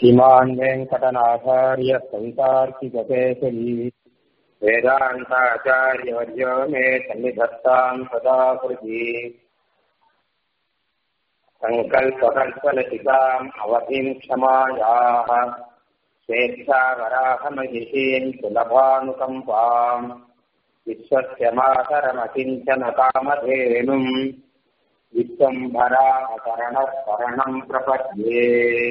श्रीमान् वेङ्कटनाथार्य सवितार्किककेसरी वेदान्ताचार्यवर्यो मे सन्निधत्ताम् सदा कृति सङ्कल्पकल्पलतिकाम् अवधिम् क्षमायाः स्वेच्छावराहमहिषीम् सुलभानुकम्पाम् विश्वस्य मातरमकिञ्चन कामधेनुम् विश्वम्भरामकरणः शरणम् प्रपद्ये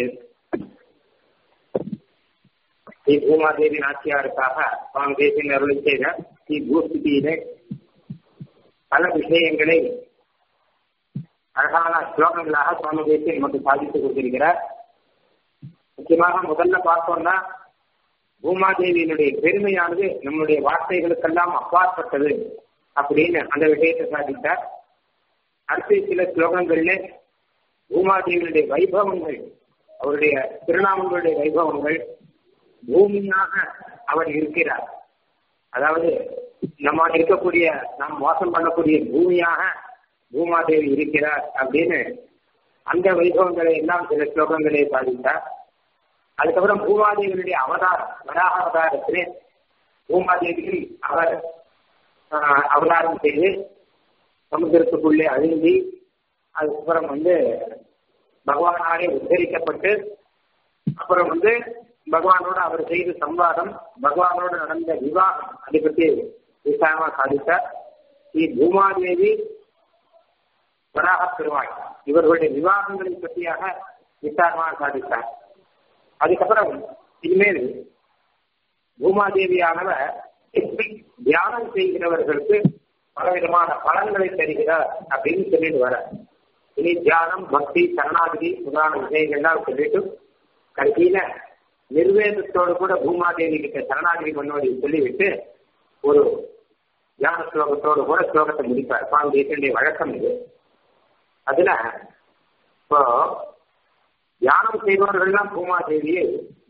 ஸ்ரீ பூமாதேவி நாச்சியாருக்காக சுவாமி தேசியன் அருளை செய்த ஸ்ரீ பூஸ்தியிலே பல விஷயங்களை அழகான ஸ்லோகங்களாக சுவாமி தேசியன் நமக்கு சாதித்துக் கொடுத்திருக்கிறார் முக்கியமாக முதல்ல பார்த்தோம்னா பூமாதேவியினுடைய பெருமையானது நம்முடைய வார்த்தைகளுக்கெல்லாம் அப்பாற்பட்டது அப்படின்னு அந்த விஷயத்தை சாதித்தார் அடுத்த சில ஸ்லோகங்களிலே பூமாதேவியினுடைய வைபவங்கள் அவருடைய திருநாமங்களுடைய வைபவங்கள் பூமியாக அவர் இருக்கிறார் அதாவது நம்ம இருக்கக்கூடிய நாம் வாசம் பண்ணக்கூடிய பூமியாக பூமாதேவி இருக்கிறார் அப்படின்னு அந்த வைபவங்களை எல்லாம் சில ஸ்லோகங்களை சாதித்தார் அதுக்கப்புறம் பூமாதேவியுடைய அவதாரம் வராக அவதாரத்திலே பூமாதேவியில் அவர் அவதாரம் செய்து சமுத்திரத்துக்குள்ளே அழுந்தி அதுக்கப்புறம் வந்து பகவானாலே உத்தரிக்கப்பட்டு அப்புறம் வந்து பகவானோட அவர் செய்த சம்வாதம் பகவானோட நடந்த விவாகம் அதை பற்றி விசாரமா சாதித்தார் ஸ்ரீ பூமாதேவி வராக பெருமாள் இவர்களுடைய விவாகங்களை பற்றியாக விசாரமாக சாதித்தார் அதுக்கப்புறம் இனிமேல் பூமாதேவியானவர் தியானம் செய்கிறவர்களுக்கு பலவிதமான பலன்களை தருகிறார் அப்படின்னு சொல்லிட்டு வர இனி தியானம் பக்தி சரணாகதி முதலான விஷயங்கள்லாம் சொல்லிட்டு கடைசியில நிர்வேதத்தோடு கூட பூமாதேவி கிட்ட சரணாகதி பண்ணுவதை சொல்லிவிட்டு ஒரு தியான ஸ்லோகத்தோடு கூட ஸ்லோகத்தை முடிப்பார் சுவாமி தேசனுடைய வழக்கம் இது அதுல இப்போ தியானம் செய்பவர்கள்லாம் பூமாதேவியை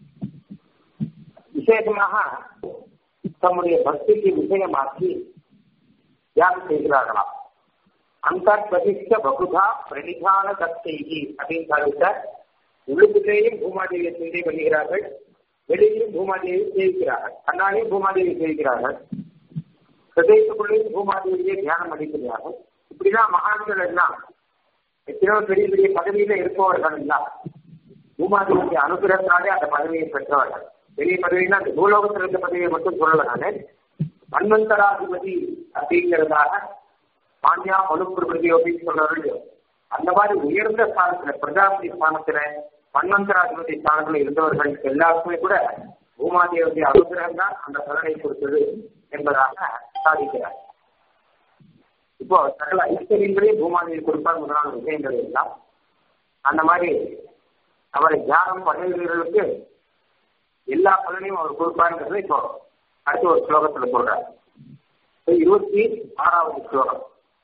விசேஷமாக தம்முடைய பக்திக்கு விஷயமாக்கி தியானம் செய்கிறார்களாம் அந்த பிரதிஷ்ட பகுதா பிரணிதான தத்தைகி அப்படின்னு சாதித்தார் உள்ளுக்குள்ளேயும் பூமாதேவியை சிந்தை பண்ணுகிறார்கள் வெளியிலும் பூமாதேவியை சேவிக்கிறார்கள் கண்ணாலையும் பூமாதேவியை சேவிக்கிறார்கள் ஹிருதயத்துக்குள்ளேயும் பூமாதேவியை தியானம் அளிக்கிறார்கள் இப்படிதான் மகான்கள் எல்லாம் எத்தனையோ பெரிய பெரிய பதவியில இருப்பவர்கள் எல்லாம் பூமாதேவியை அனுகிரகத்தாலே அந்த பதவியை பெற்றவர்கள் பெரிய பதவினா அந்த பூலோகத்தில் இருந்த பதவியை மட்டும் சொல்லல நானு மன்வந்தராதிபதி அப்படிங்கிறதாக பாண்டியா மனுப்பிரபதி அப்படின்னு சொல்றாரு அந்த மாதிரி உயர்ந்த ஸ்தானத்துல பிரஜாபதி ஸ்தானத்துல பன்மந்தராதிபதி ஸ்தானத்துல இருந்தவர்கள் எல்லாருக்குமே கூட பூமாதேவதி அனுகிரகம் தான் அந்த பலனை கொடுத்தது என்பதாக சாதிக்கிறார் இப்போ சகல ஐஸ்வர்யங்களையும் பூமாதேவி கொடுப்பார் முதலான விஷயங்கள் எல்லாம் அந்த மாதிரி அவரை தியானம் பண்ணுகிறவர்களுக்கு எல்லா பலனையும் அவர் கொடுப்பாருங்கிறத இப்போ அடுத்த ஒரு ஸ்லோகத்துல சொல்றார் இருபத்தி ஆறாவது ஸ்லோகம்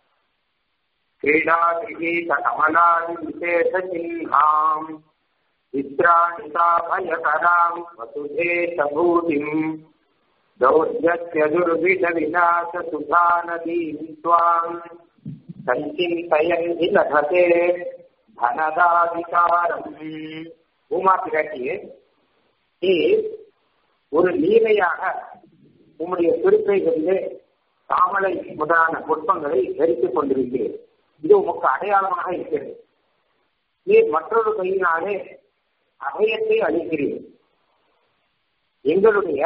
क्रीडागृहीतकमलानि विशेषचिह्नाम् वित्राणिताभयकराम् वसुधे च भूतिम् दौर्यस्य दुर्विधविनाशसुधानदीम् त्वाम् सञ्चिन्तयन् हि लभते தனதாதிகாரம் பூமா பிராட்டியே நீ ஒரு லீலையாக உம்முடைய திருப்பைகளிலே தாமலை முதலான புஷ்பங்களை தரித்துக் கொண்டிருக்கிறேன் இது உமக்கு அடையாளமாக இருக்கிறது நீர் மற்றொரு கையினாலே அபயத்தை அளிக்கிறீர் எங்களுடைய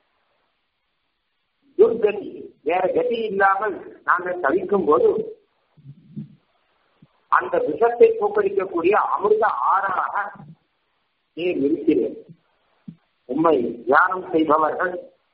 துர்கதி வேற கதி இல்லாமல் நாங்கள் தவிக்கும் போது அந்த விஷத்தை போக்கடிக்கக்கூடிய அமிர்த ஆறாக நீர் இருக்கிறேன் உண்மை தியானம் செய்பவர்கள்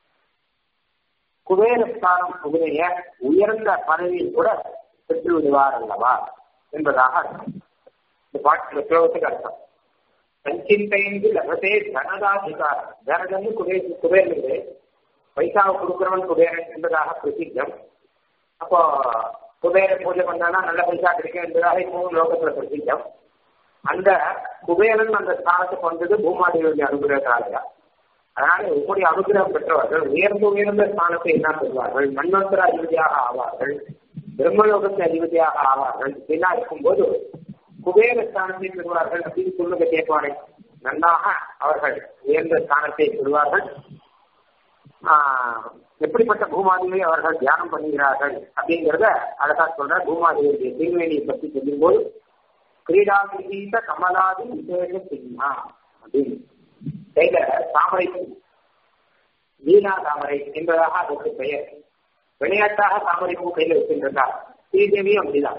குபேரஸ்தானம் புகழைய உயர்ந்த பதவியில் கூட பெற்று விடுவார் அல்லவா என்பதாக இந்த பாட்டு ஸ்லோகத்துக்கு அர்த்தம் சஞ்சிந்தைந்து லபதே தனதாதிகாரம் தனதன்னு குபே குபேரனுக்கு பைசாவை கொடுக்கிறவன் குபேரன் என்பதாக பிரசித்தம் அப்போ குபேர பூஜை பண்ணானா நல்ல பைசா கிடைக்கும் என்பதாக இப்பவும் லோகத்துல பிரசித்தம் அந்த குபேரன் அந்த ஸ்தானத்துக்கு வந்தது பூமாதேவியுடைய அனுகிரகத்தாலையா அதனால உங்களுடைய அனுகிரகம் பெற்றவர்கள் உயர்ந்த உயர்ந்த ஸ்தானத்தை என்ன பெறுவார்கள் மன்வந்தர அதிபதியாக ஆவார்கள் பிரம்மலோகத்தை அதிபதியாக ஆவார்கள் இதெல்லாம் இருக்கும்போது குபேர ஸ்தானத்தை பெறுவார்கள் அப்படின்னு சொல்லுங்க கேட்பானே நன்றாக அவர்கள் உயர்ந்த ஸ்தானத்தை பெறுவார்கள் எப்படிப்பட்ட பூமாதியை அவர்கள் தியானம் பண்ணுகிறார்கள் அப்படிங்கிறத அழகா சொல்ற பூமாதேவியுடைய திருவேணியை பற்றி சொல்லும்போது கிரீடா விகீத கமலாதி விசேஷ சின்மா அப்படின்னு கையில தாமரை வீணா தாமரை என்பதாக அதற்கு பெயர் விளையாட்டாக தாமரை பூ கையில வச்சிருந்தார் ஸ்ரீதேவியும் அப்படிதான்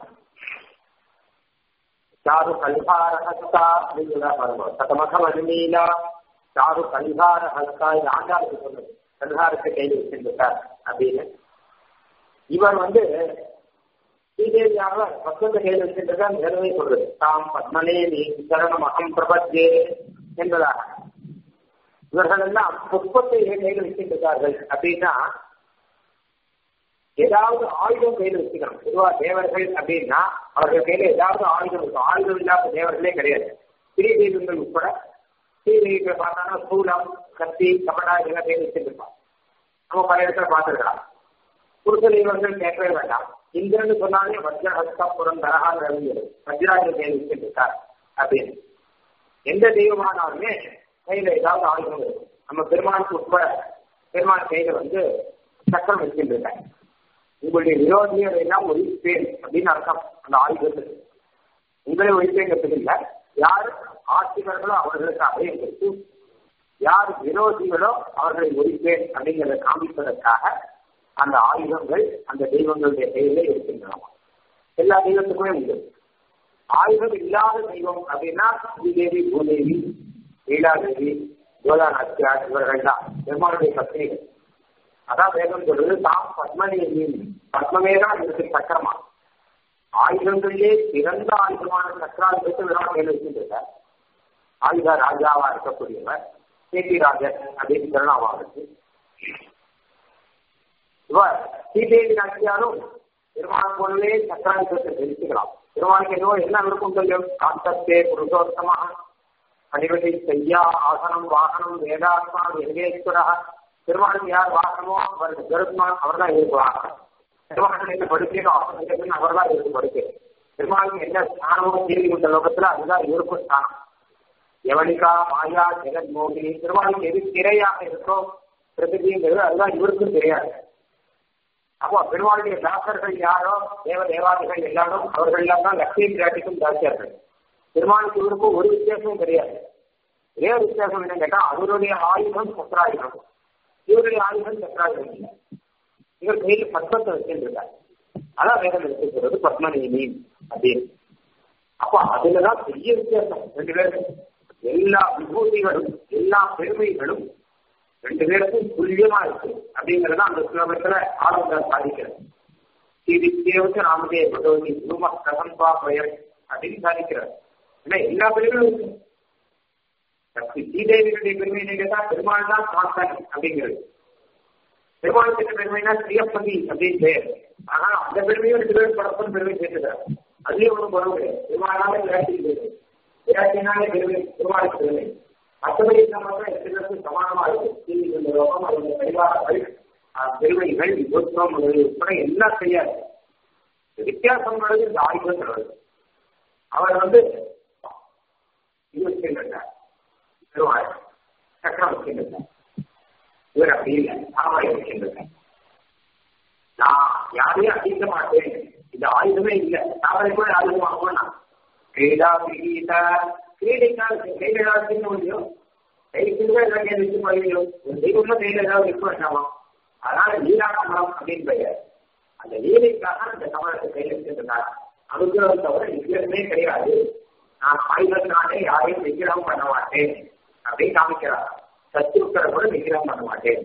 சாரு கல்கார ஹஸ்தா அப்படின்னு பாருங்க சதமக வன்மீலா சாரு கல்கார ஹஸ்தா இது ஆண்டாளுக்கு சொன்னது கல்காரத்தை கையில் வச்சிருந்தார் அப்படின்னு இவர் வந்து ஸ்ரீதேவியாக பத்மத்தை கையில் வச்சிருந்தா நிலவை சொல்றது தாம் பத்மனே நீ சரணம் அகம் பிரபத்தே என்பதாக இவர்கள் எல்லாம் புஷ்பத்தை கையில் வச்சிருக்கிறார்கள் அப்படின்னா ஏதாவது ஆயுதம் கையில் வச்சுக்கணும் பொதுவா தேவர்கள் அப்படின்னா அவர்கள் கையில ஏதாவது ஆயுதம் இருக்கும் ஆயுதம் இல்லாத தேவர்களே கிடையாது ஸ்ரீ தெய்வங்கள் உட்பட ஸ்ரீ தெய்வங்களை பார்த்தாங்கன்னா சூலம் கத்தி கபடா இதெல்லாம் கையில் வச்சிருப்பான் நம்ம பல இடத்துல பார்த்துருக்கலாம் புருஷ தெய்வங்கள் கேட்கவே வேண்டாம் இந்திரன்னு சொன்னாலே வஜ்ரஹஸ்தபுரம் தரகான் அறிஞர் வஜ்ராஜ கையில் வச்சிருக்கார் அப்படின்னு எந்த தெய்வமானாலுமே கையில ஏதாவது ஆயுதம் இருக்கும் நம்ம பெருமானுக்கு உட்பட பெருமாள் கையில வந்து சக்கரம் வச்சிருக்காங்க உங்களுடைய விரோதிகளை எல்லாம் ஒழிப்பேன் அப்படின்னு அர்த்தம் அந்த ஆயுதத்துக்கு உங்களை ஒழிப்பேங்கிறது இல்லை யார் ஆட்சிகர்களோ அவர்களுக்காக எங்களுக்கு யார் விரோதிகளோ அவர்களை ஒழிப்பேன் அப்படிங்கிறத காமிப்பதற்காக அந்த ஆயுதங்கள் அந்த தெய்வங்களுடைய கையிலே இருக்கின்றன எல்லா தெய்வத்துக்குமே உண்டு ஆயுதம் இல்லாத தெய்வம் அப்படின்னா ஸ்ரீதேவி பூதேவி லீலாதேவி கோதா நாச்சியார் இவர்கள் தான் பெருமாளுடைய பத்னிகள் அதான் வேதம் சொல்றது தாம் பத்மநேவியின் பத்மமே தான் இருக்கு சக்கரமா ஆயுதங்களிலே சிறந்த ஆயுதமான சக்கராயுதத்தை விராட் கையில் வச்சுருக்க ஆயுத ராஜாவா இருக்கக்கூடியவர் கேபி ராஜன் அப்படின்னு திருநாவாளுக்கு இவர் ஸ்ரீதேவி நாச்சியாரும் பெருமாள் போலவே சக்கராயுதத்தை தெரிவிச்சுக்கலாம் பெருமாளுக்கு என்னவோ என்ன விருப்பம் சொல்லும் காந்தத்தே புருஷோத்தமாக அதிபதி செய்யா ஆசனம் வாகனம் வேதாத்மா வெங்கேஸ்வரா பெருமாளுக்கு யார் வாகனமோ அவர் கருத்மான் அவர் தான் இருக்குவாங்க பெருமாளுக்கு என்ன படுக்கையோ அவர் தான் இருக்கு படுக்கை பெருமாளுக்கு என்ன ஸ்தானமோ தீர்வு கொண்ட லோகத்துல அதுதான் இருக்கும் ஸ்தானம் யவனிகா மாயா ஜெகன் மோகினி பெருமாளுக்கு எது திரையாக இருக்கோ பிரகிருதிங்கிறது அதுதான் இவருக்கும் தெரியாது அப்போ பெருமாளுடைய தாசர்கள் யாரோ தேவ தேவாதிகள் எல்லாரும் அவர்கள் எல்லாம் தான் லட்சுமி பிராட்டிக்கும் தாசியார்கள் பெருமாளுக்கு இவருக்கும் ஒரு வித்தியாசமும் தெரியாது ஒரே ஒரு வித்தியாசம் என்ன கேட்டா அவருடைய ஆயுதம் சக்கராயுதம் இவருடைய ஆயுதம் சக்கராயுதம் இல்லை இவர் கையில் பத்மத்தை வச்சிருந்தார் அதான் வேதம் எடுத்துக்கிறது பத்மநேமி அப்படின்னு அப்போ அதுலதான் பெரிய வித்தியாசம் ரெண்டு பேரும் எல்லா விபூதிகளும் எல்லா பெருமைகளும் ரெண்டு பேருக்கும் துல்லியமா இருக்கு அப்படிங்கறத அந்த ஸ்லோகத்துல ஆளுநர் சாதிக்கிறது ஸ்ரீவித்யேவச்சு ராமதே பகவதி குரும கசம்பா பெயர் அப்படின்னு சாதிக்கிறார் ஏன்னா எல்லா பெருமையும் இருக்கு சக்தி ஸ்ரீதேவியுடைய பெருமை கேட்டா பெருமாள் தான் சாத்தன் அப்படிங்கிறது பெருமாள் கிட்ட பெருமைனா ஸ்ரீயப்பதி அப்படின்னு பெயர் ஆனா அந்த பெருமையும் ரெண்டு பேரும் படப்பன் பெருமை சேர்த்துக்கிறார் அதுலயும் ஒன்றும் குறவு கிடையாது பெருமாளாலே விளையாட்டு பெருமை விளையாட்டினாலே பெருமை பெருமாளுக்கு பெருமை மற்றபடி நம்ம எத்தனை சமானமா இருக்கு இந்த லோகம் அதோட பரிவாரங்கள் பெருமைகள் விபத்துவம் உட்பட எல்லாம் செய்யாது வித்தியாசம் இந்த ஆயுதம் சொல்றது அவர் வந்து இது வச்சுருந்தார் பெருமாள் சக்கரம் வச்சுருந்தார் இவர் அப்படி இல்லை தாமரை வச்சுருந்தார் நான் யாரையும் அடிக்க மாட்டேன் இந்த ஆயுதமே இல்லை தாமரை கூட ஆயுதமாகும் நான் கிரீடா கிரீட கிரீடைக்கால் கையில் ஏதாவது செய்ய முடியும் கைக்குள்ள ஏதாவது வச்சு முடியும் ஒரு தெய்வம்ல கையில் ஏதாவது வைக்க வேண்டாமா அதனால லீலா கமலம் அப்படின்னு பெயர் அந்த லீலைக்காக அந்த கமலத்தை கையில் வச்சிருந்தார் அனுகிரகம் தவிர விக்கிரமே கிடையாது நான் ஆயுதத்தினாலே யாரையும் விக்கிரகம் பண்ண மாட்டேன் அப்படின்னு காமிக்கிறார் சத்துருக்களை கூட விக்கிரகம் பண்ண மாட்டேன்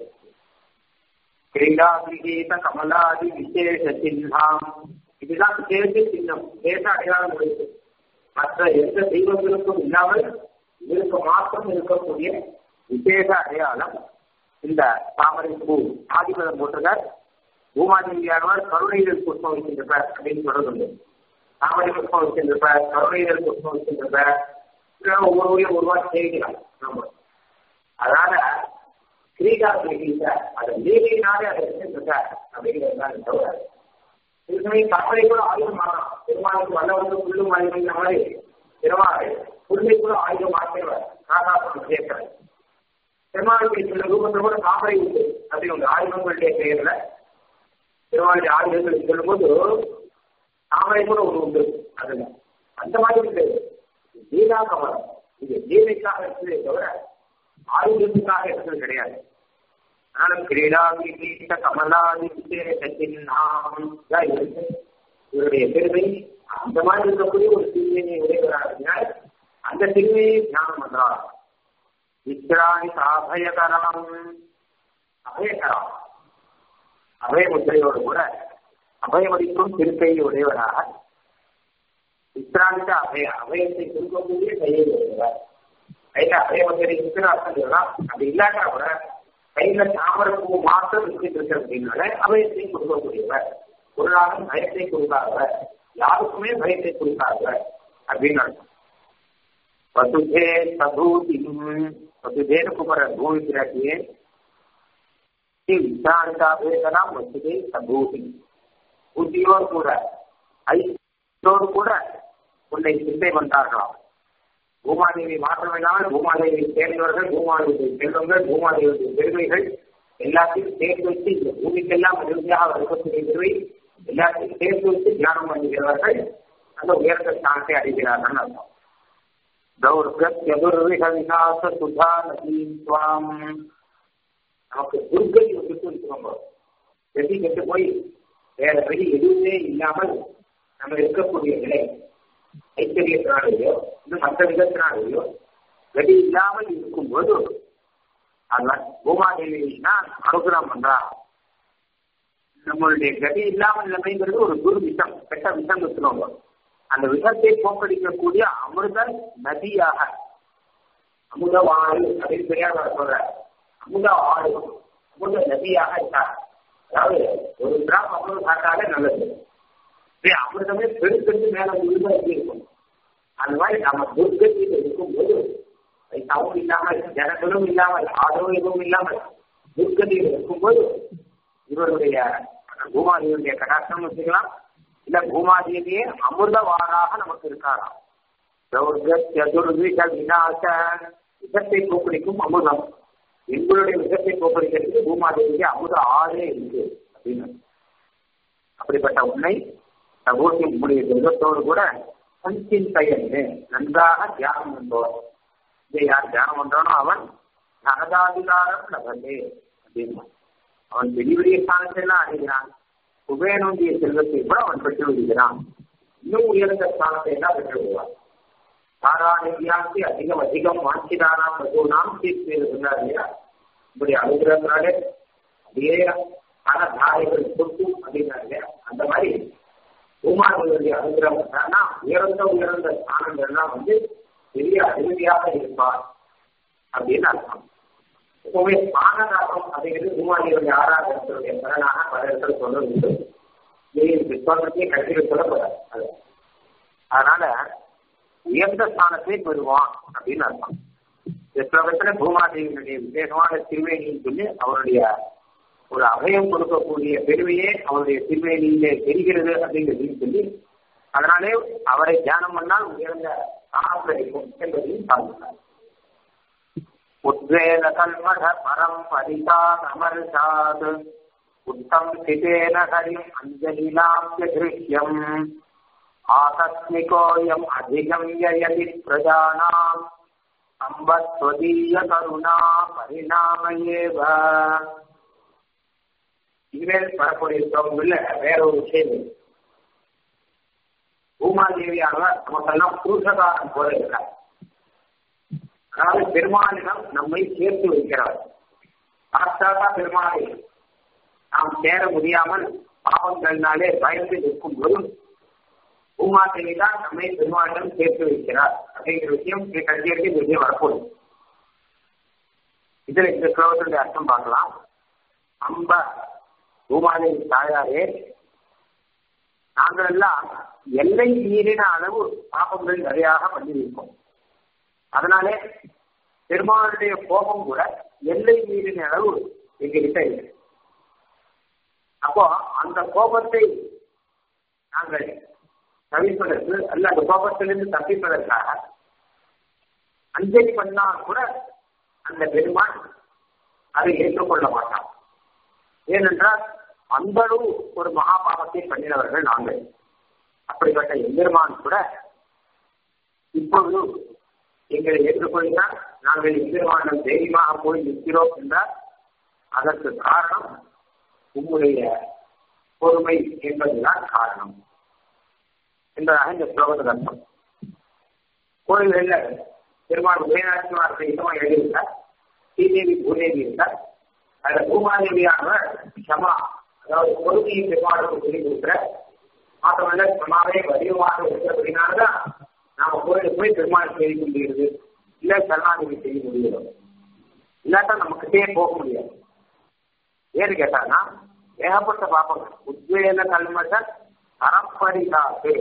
கிரீடா விகீத கமலாதி விசேஷ சின்னம் இதுதான் விசேஷ சின்னம் தேச அடையாளம் இருக்கு மற்ற எந்த தெய்வங்களுக்கும் இல்லாமல் இதற்கு மாத்திரம் இருக்கக்கூடிய விசேஷ அடையாளம் இந்த தாமரை பூ ஆதிபதம் போட்டிருக்கார் பூமாதேவியானவர் கருணையில் புஷ்பம் வைக்கின்றவர் அப்படின்னு சொல்றது தாமரை புஷ்பம் வச்சிருந்திருப்பார் கருணையில் புஷ்பம் வச்சிருந்திருப்பார் ஒவ்வொரு ஊரையும் உருவாக்கி செய்கிறார் நம்ம அதனால கிரீடா கிரீட அதை லீலையினாலே அதை வச்சிருந்திருக்கார் அப்படிங்கிறது தவிர இதுசமயம் கற்பனை கூட ஆயுதம் ஆகலாம் பெருமாளுக்கு வல்லவர்கள் புல்லும் ஆயுதம் மாதிரி பெருமாள் புல்லை கூட ஆயுதம் ஆக்கிறவர் ராதாபுரம் கேட்கிறேன் பெருமாளுடைய சில ரூபத்தில் கூட தாமரை உண்டு அப்படின்னு உண்டு ஆயுதங்களுடைய பெயர்ல பெருமாளுடைய ஆயுதங்கள் சொல்லும்போது தாமரை கூட ஒன்று உண்டு அதுல அந்த மாதிரி உண்டு லீலா கமலம் இது லீலைக்காக இருக்கிறதே தவிர ஆயுதத்துக்காக இருக்கிறது கிடையாது அதனால கிரீடாவிட்ட கமலாதித்தேன் இவருடைய பெருமை அந்த மாதிரி இருக்கக்கூடிய ஒரு திருமையை உடையவராக அந்த திருமையை தியானம் பண்றார் வித்ராணி அபயகரம் அபயகரம் அபய முத்திரையோடு கூட அபயமளிக்கும் திருக்கையை உடையவராக வித்ராணித்த அபய அபயத்தை கொடுக்கக்கூடிய கையை உடையவர் கையில அபய முத்திரை இருக்கிறார் அப்படி இல்லாட்டா கூட கையில தாமரப்பூ மாத்திரம் வச்சுட்டு இருக்க அப்படின்னால அபயத்தை கொடுக்கக்கூடியவர் ஒரு நாளும் பயத்தை கொடுக்காதவர் யாருக்குமே பயத்தை கொடுக்காதவர் அப்படின்னு அர்த்தம் வசுதே சபூதி வசுதேனு குமர பூமி பிராட்டியே விசாரித்தாபேதலாம் வசுதே சபூதி புத்தியோடு கூட ஐயோடு கூட உன்னை சிந்தை வந்தார்களாம் பூமாதேவி மாற்றமில்லாமல் பூமாதேவி சேர்ந்தவர்கள் பூமாதேவி செல்வங்கள் பூமாதேவி பெருமைகள் எல்லாத்தையும் சேர்த்து வச்சு இந்த பூமிக்கெல்லாம் இறுதியாக வரக்கூடிய பெருமை எல்லாத்தையும் சேர்த்து வச்சு தியானம் பண்ணுகிறவர்கள் அந்த உயர்ந்த ஸ்தானத்தை அடைகிறார்கள் அர்த்தம் தௌர்கத்யதுர்விக சுதா நதீம் சுவாம் நமக்கு துர்கதி வந்துட்டு இருக்கிறோம் கதி கெட்டு போய் வேற வழி எதுவுமே இல்லாமல் நம்ம இருக்கக்கூடிய நிலை ஐஸ்வர்யத்தினாலேயோ இன்னும் மற்ற விதத்தினாலேயோ கதி இல்லாமல் இருக்கும்போது அதனால் பூமாதேவினா அனுகிரகம் பண்றா நம்மளுடைய கதி இல்லாமல் நிலைமைங்கிறது ஒரு குரு விஷம் கெட்ட விஷம் வச்சுருவாங்க அந்த விஷத்தை போக்கடிக்கக்கூடிய அமிர்த நதியாக அமுத வாழு அப்படின்னு பெரியார் சொல்ற அமுத வாழு அமுத நதியாக இருக்கார் அதாவது ஒரு கிராம் அமிர்தம் சாப்பிட்டாலே நல்லது அமிர்தமே பெருக்கெடுத்து மேல விழுந்தா எப்படி இருக்கும் அந்த மாதிரி நம்ம துர்கத்தில் இருக்கும்போது பைசாவும் இல்லாமல் ஜனங்களும் இல்லாமல் ஆதோ எதுவும் இல்லாமல் துர்கதியில் இருக்கும்போது இவருடைய பூமாதேவியுடைய கடாட்சம் வச்சுக்கலாம் இல்ல பூமாதேவியே அமிர்தவாராக நமக்கு இருக்காராம் சதுர்விக விநாச விஷத்தை போக்கடிக்கும் அமிர்தம் எங்களுடைய விஷத்தை போக்கடிக்கிறதுக்கு பூமாதேவிக்கு அமுத ஆறே இருக்கு அப்படின்னு அப்படிப்பட்ட உண்மை சகோதரி உங்களுடைய தெய்வத்தோடு கூட சஞ்சிந்தையன்னு நன்றாக தியானம் பண்ணுவோம் இதை யார் தியானம் பண்றானோ அவன் நகதாதிகாரம் நகர்ந்தே அப்படின்னு அவன் பெரிய பெரிய ஸ்தானத்தெல்லாம் அடைகிறான் குபேனுடைய செல்வத்தை கூட அவன் பெற்று விடுகிறான் இன்னும் உயர்ந்த ஸ்தானத்தை எல்லாம் பெற்று விடுவான் தாராநிதியாக்கி அதிகம் அதிகம் வாஞ்சிதானாம் ரகுநாம் தீர்த்து இருந்தார் இல்லையா இப்படி அனுகிரகத்தினாலே அப்படியே பல தாரைகள் கொட்டும் அப்படின்னாரு இல்லையா அந்த மாதிரி பூமாதேவியுடைய அனுகிரகம் உயர்ந்த உயர்ந்த ஸ்தானங்கள்லாம் வந்து பெரிய அருமையாக இருப்பார் அப்படின்னு அர்த்தம் எப்பவுமே பானதாசம் அப்படிங்கிறது பூமாதேவியுடைய ஆராதனத்தினுடைய பலனாக பல இடத்துல சொல்ல உண்டு விஸ்வாசத்தையே கட்டிட சொல்லப்படாது அது அதனால உயர்ந்த ஸ்தானத்தை பெறுவான் அப்படின்னு அர்த்தம் ஸ்லோகத்துல பூமாதேவியினுடைய விசேஷமான திருவேணின்னு சொல்லி அவருடைய ஒரு அபயம் கொடுக்கக்கூடிய பெருமையே அவருடைய திருவேணியிலே தெரிகிறது அப்படிங்கிறதையும் சொல்லி அதனாலே அவரை தியானம் பண்ணால் உயர்ந்த ஸ்தானம் கிடைக்கும் என்பதையும் சாதித்தார் உத்வேத கல்மட பரம் பரிதான் அமர்ஷாத் உத்தம் சிதேன ஹரிம் அஞ்சலிலாம்பிய திருஷ்யம் ஆகஸ்மிகோயம் அதிகம்யயதி பிரஜானாம் சம்பத்வதீய கருணா பரிணாமயேவ இனிமேல் வரக்கூடிய ஸ்லோகங்கள்ல வேற ஒரு விஷயம் பூமாதேவியானவர் நமக்கெல்லாம் புருஷகாரம் போல இருக்கிறார் அதாவது பெருமானிடம் நம்மை சேர்த்து வைக்கிறார் சாஸ்தாதா பெருமாளை நாம் சேர முடியாமல் பாவங்கள்னாலே பயந்து நிற்கும் போதும் பூமாதேவி தான் நம்மை பெருமானிடம் சேர்த்து வைக்கிறார் அப்படிங்கிற விஷயம் கடைசியருக்கு இந்த விஷயம் வரப்போகுது இதுல இந்த ஸ்லோகத்துடைய அர்த்தம் பார்க்கலாம் அம்ப பூமாதேவி தாயாரே நாங்கள் எல்லாம் எல்லை மீறின அளவு பாபங்கள் நிறையாக பண்ணியிருக்கோம் அதனாலே பெருமாளுடைய கோபம் கூட எல்லை மீறின அளவு எங்ககிட்ட இருக்கு அப்போ அந்த கோபத்தை நாங்கள் தவிர்ப்பதற்கு அல்ல அந்த கோபத்திலிருந்து தப்பிப்பதற்காக அஞ்சலி பண்ணா கூட அந்த பெருமான் அதை ஏற்றுக்கொள்ள மாட்டான் ஏனென்றால் அந்த அளவு ஒரு மகாபாவத்தை பண்ணினவர்கள் நாங்கள் அப்படிப்பட்ட எம்பெருமான் கூட இப்பொழுது எங்களை ஏற்றுக்கொள்கிறார் நாங்கள் எம்பெருமானம் தைரியமாக போய் நிற்கிறோம் என்றால் அதற்கு காரணம் உங்களுடைய பொறுமை என்பதுதான் காரணம் என்பதாக இந்த ஸ்லோகத்துக்கு அர்த்தம் கோயில்களில் பெருமாள் உதயநாச்சிமாரத்தை இதமாக எழுதியிருந்தார் ஸ்ரீதேவி பூதேவி இருந்தார் அதில் பூமாதேவியானவர் ஷமா அதாவது பொறுமையை பெருமாளுக்கு சொல்லிக் கொடுக்குற மாத்திரமல்ல ஷமாவே வடிவமாக இருக்கிறபடினால்தான் நாம கோயிலுக்கு போய் பெருமாள் செய்ய முடியுது இல்ல சரணாகதி செய்ய முடியும் இல்லாட்டா நமக்கிட்டே போக முடியாது ஏன்னு கேட்டாங்கன்னா ஏகப்பட்ட பாப்பங்கள் உத்வேக கல்மட்ட அறப்பரிதாசு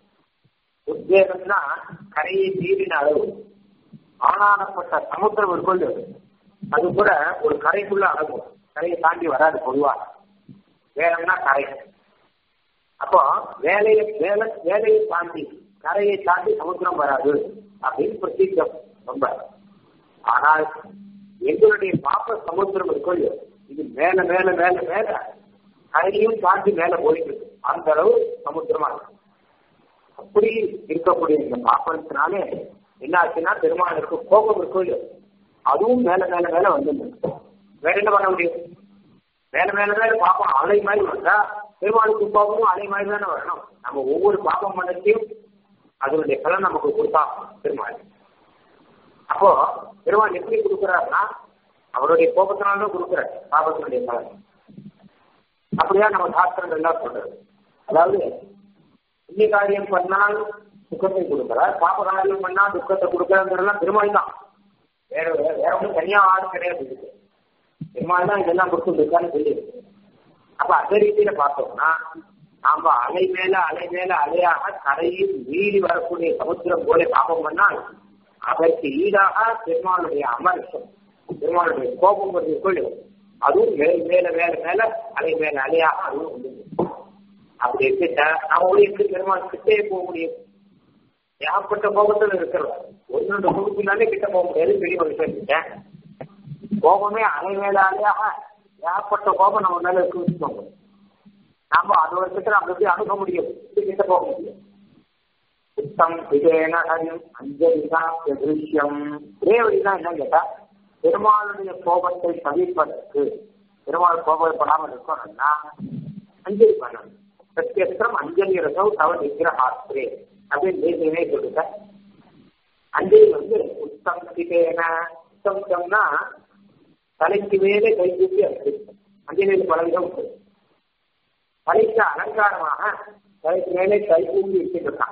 உத்வேகம்னா கரையை மீறின அளவு ஆனானப்பட்ட சமுத்திரம் இருக்குள்ள அது கூட ஒரு கரைக்குள்ள அடங்கும் கரையை தாண்டி வராது பொதுவாக வேலைன்னா கரை அப்போ வேலையை வேலை வேலையை தாண்டி கரையை தாண்டி சமுத்திரம் வராது அப்படின்னு பிரசித்தம் ரொம்ப ஆனால் எங்களுடைய பாப்ப சமுத்திரம் இருக்குள்ள இது மேல மேல மேல மேல கரையும் தாண்டி மேல போயிட்டு இருக்கு அந்த அளவு சமுத்திரமா இருக்கு அப்படி இருக்கக்கூடிய இந்த பாப்பத்தினாலே என்ன ஆச்சுன்னா பெருமாளுக்கு கோபம் இருக்கும் அதுவும் மேல மேல மேல வந்து வேற என்ன பண்ண முடியும் மேல மேல மேல பாப்பம் அலை மாதிரி வந்தா பெருமாளுக்கு கோபமும் அலை மாதிரி தானே வரணும் நம்ம ஒவ்வொரு பாப்பம் பண்ணத்தையும் அதனுடைய பலன் நமக்கு கொடுத்தா பெருமாள் அப்போ பெருமாள் எப்படி கொடுக்குறாருன்னா அவருடைய கோபத்தினால்தான் கொடுக்குறாரு பாபத்தினுடைய பலன் அப்படியா நம்ம சாஸ்திரங்கள் எல்லாம் சொல்றது அதாவது புண்ணிய காரியம் பண்ணால் சுக்கத்தை கொடுக்கிறார் பாப காரியம் பண்ணால் துக்கத்தை கொடுக்கறதுலாம் பெருமாள் தான் வேற வேற ஒன்றும் தனியா ஆள் கிடையாது இருக்கு பெருமாள் தான் இதெல்லாம் கொடுத்துருக்கான்னு சொல்லி அப்ப அந்த ரீதியில பார்த்தோம்னா நாம அலை மேல அலை மேல அலையாக கரையில் மீறி வரக்கூடிய சமுத்திரம் போல பாபம் பண்ணால் அதற்கு ஈடாக பெருமாளுடைய அமர்ஷம் பெருமாளுடைய கோபம் கொண்டு அதுவும் மேல மேல மேல மேல அலை மேல அலையாக அதுவும் வந்து அப்படி இருக்கிட்ட நம்ம எப்படி பெருமாள் கிட்டே போக முடியும் ஏகப்பட்ட கோபத்தில் இருக்கிறோம் ஒன்று ரெண்டு கோபத்தினாலே கிட்ட போக முடியாது பெரிய மனுஷன் கிட்ட கோபமே அலை மேல அலையாக ஏகப்பட்ட கோபம் நம்ம மேல இருக்கு வச்சுக்கோங்க நாம அது வருஷத்துல நம்ம எப்படி அணுக முடியும் இது கிட்ட போக முடியும் சுத்தம் விஜயன ஹரிம் அஞ்சலிதா திருஷ்யம் ஒரே வழிதான் என்ன கேட்டா பெருமாளுடைய கோபத்தை தவிர்ப்பதற்கு பெருமாள் கோபப்படாமல் இருக்கணும்னா அஞ்சலி பண்ணணும் பிரத்யஸ்திரம் அஞ்சலி ரசம் தவ நிகிரஹாஸ்திரே அப்படின்னு தேசியமே சொல்லுங்க அஞ்சலி வந்து உத்தம் கிட்டேன உத்தம்னா தலைக்கு மேலே கை தூக்கி அஞ்சலி அஞ்சலியில் பல விதம் உண்டு தலைக்கு அலங்காரமாக தலைக்கு மேலே கை தூக்கி வச்சுட்டு இருக்கான்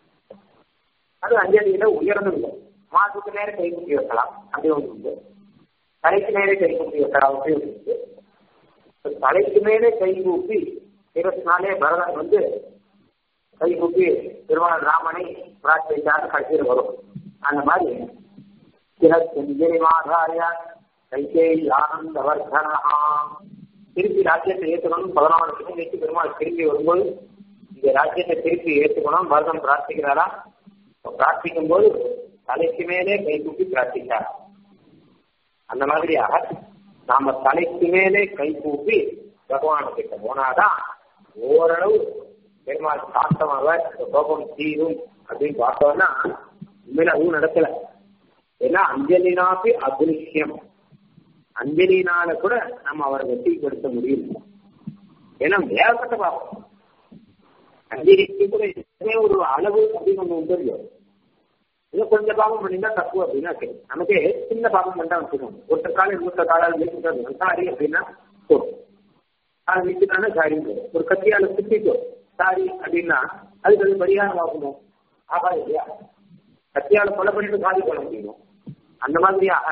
அது அஞ்சலியில உயர்ந்து இல்லை மாசுக்கு நேர கை தூக்கி வைக்கலாம் அப்படி ஒன்று உண்டு தலைக்கு மேலே கை தூக்கி வைக்கலாம் அப்படி ஒன்று உண்டு தலைக்கு மேலே கை தூக்கி இருபத்தினாலே பரதன் வந்து கை கூப்பி திருவாளர் ராமனை பிரார்த்தித்தார் கடைசியில் வரும் அந்த மாதிரி சிறச்செஞ்சரி மாதாரிய கைகேயி ஆனந்த வர்தனா திருப்பி ராஜ்யத்தை ஏற்றுக்கணும் பதினாலு வருஷம் கழிச்சு பெருமாள் திரும்பி வரும்போது இந்த ராஜ்யத்தை திருப்பி ஏற்றுக்கணும் பரதன் பிரார்த்திக்கிறாரா பிரார்த்திக்கும் போது தலைக்கு மேலே கை கூப்பி பிரார்த்தித்தார் அந்த மாதிரியாக நாம தலைக்கு மேலே கை கூப்பி பகவானுக்கிட்ட போனாதான் ஓரளவு பெருமாள் சாத்தமாக கோபம் தீரும் அப்படின்னு பார்த்தோம்னா உண்மையில அதுவும் நடக்கல ஏன்னா அஞ்சலினாப்பி அதிருஷ்யம் அஞ்சலினால கூட நம்ம அவரை வெற்றிப்படுத்த முடியும் ஏன்னா வேகப்பட்ட பாவம் அஞ்சலிக்கு கூட எத்தனை ஒரு அளவு அப்படின்னு ஒண்ணு உண்டு இல்லையோ இது கொஞ்சம் பாவம் பண்ணியிருந்தா தப்பு அப்படின்னா சரி நமக்கு சின்ன பாவம் பண்ணா வச்சுக்கோங்க ஒருத்தர் காலம் இன்னொருத்த காலம் வீட்டுக்கு சாரி அப்படின்னா போதும் அது வீட்டுக்கான சாரி ஒரு கத்தியால சுத்திக்கோ சாரி அப்படின்னா அதுக்கு அது பரிகாரம் ஆகணும் ஆகா இல்லையா கத்தியால கொலை பண்ணிட்டு சாதி பண்ண முடியும் அந்த மாதிரியாக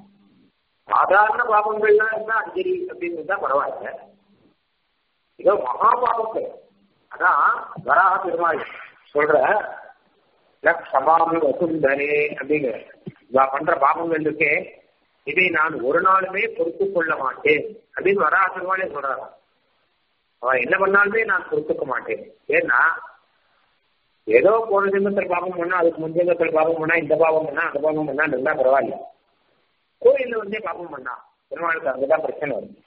சாதாரண பாவங்கள்லாம் இருந்தா அஞ்சலி அப்படின்னு தான் பரவாயில்ல இதோ மகா பாவங்கள் அதான் வராக பெருமாள் சொல்ற சமாமி வசுந்தரே அப்படிங்கிற இவா பண்ற பாவங்கள் இருக்கே இதை நான் ஒரு நாளுமே பொறுத்து கொள்ள மாட்டேன் அப்படின்னு வராக பெருமாளே சொல்றாராம் அவன் என்ன பண்ணாலுமே நான் பொறுத்துக்க மாட்டேன் ஏன்னா ஏதோ போன ஜென்மத்தில் பாவம் பண்ணா அதுக்கு முன் ஜென்மத்தில் பாவம் பண்ணா இந்த பாவம் பண்ணா அந்த பாவம் பண்ணா இருந்தா பரவாயில்ல கோயில்ல வந்தே பாவம் பண்ணா பெருமாளுக்கு அங்கதான் பிரச்சனை வரும்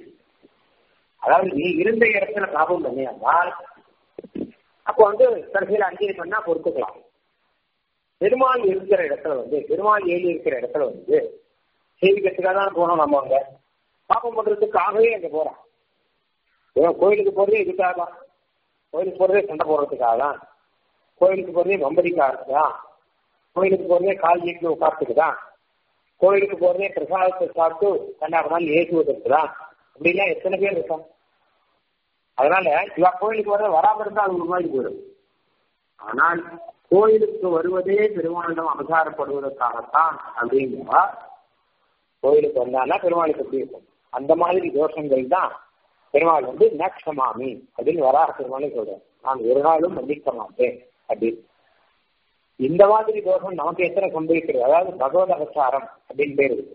அதாவது நீ இருந்த இடத்துல பாவம் பண்ணியால் அப்போ வந்து கடைசியில் அஞ்சலி பண்ணா பொறுத்துக்கலாம் பெருமாள் இருக்கிற இடத்துல வந்து பெருமாள் ஏறி இருக்கிற இடத்துல வந்து சேவிக்கிறதுக்காக தான் போனோம் நம்ம அங்க பாப்பம் பண்றதுக்காகவே அங்க போறோம் இவன் கோயிலுக்கு போறதே இதுக்காக தான் கோயிலுக்கு போறதே சண்டை போடுறதுக்காக தான் கோயிலுக்கு போறதே வம்படிக்காக தான் கோயிலுக்கு போறதே கால் நீட்டு உட்கார்த்துக்கு தான் கோயிலுக்கு போறதே பிரசாதத்தை சாப்பிட்டு கண்டாபனால் ஏசுவதற்கு தான் அப்படிலாம் எத்தனை பேர் இருக்கான் அதனால இவா கோயிலுக்கு வர வராம இருந்தா அது ஒரு மாதிரி போயிடும் ஆனால் கோயிலுக்கு வருவதே பெருமாளிடம் அவசாரப்படுவதற்காகத்தான் அப்படின்னா கோயிலுக்கு வந்தானா பெருமாளுக்கு எப்படி இருக்கும் அந்த மாதிரி தோஷங்கள் தான் பெருமாள் வந்து நக்ஷமாமி அப்படின்னு வராக பெருமாளே சொல்றேன் நான் ஒரு நாளும் மன்னிக்க மாட்டேன் அப்படின்னு இந்த மாதிரி தோஷம் நமக்கு எத்தனை சம்பவிக்கிறது அதாவது பகவத் அவசாரம் அப்படின்னு பேர் இருக்கு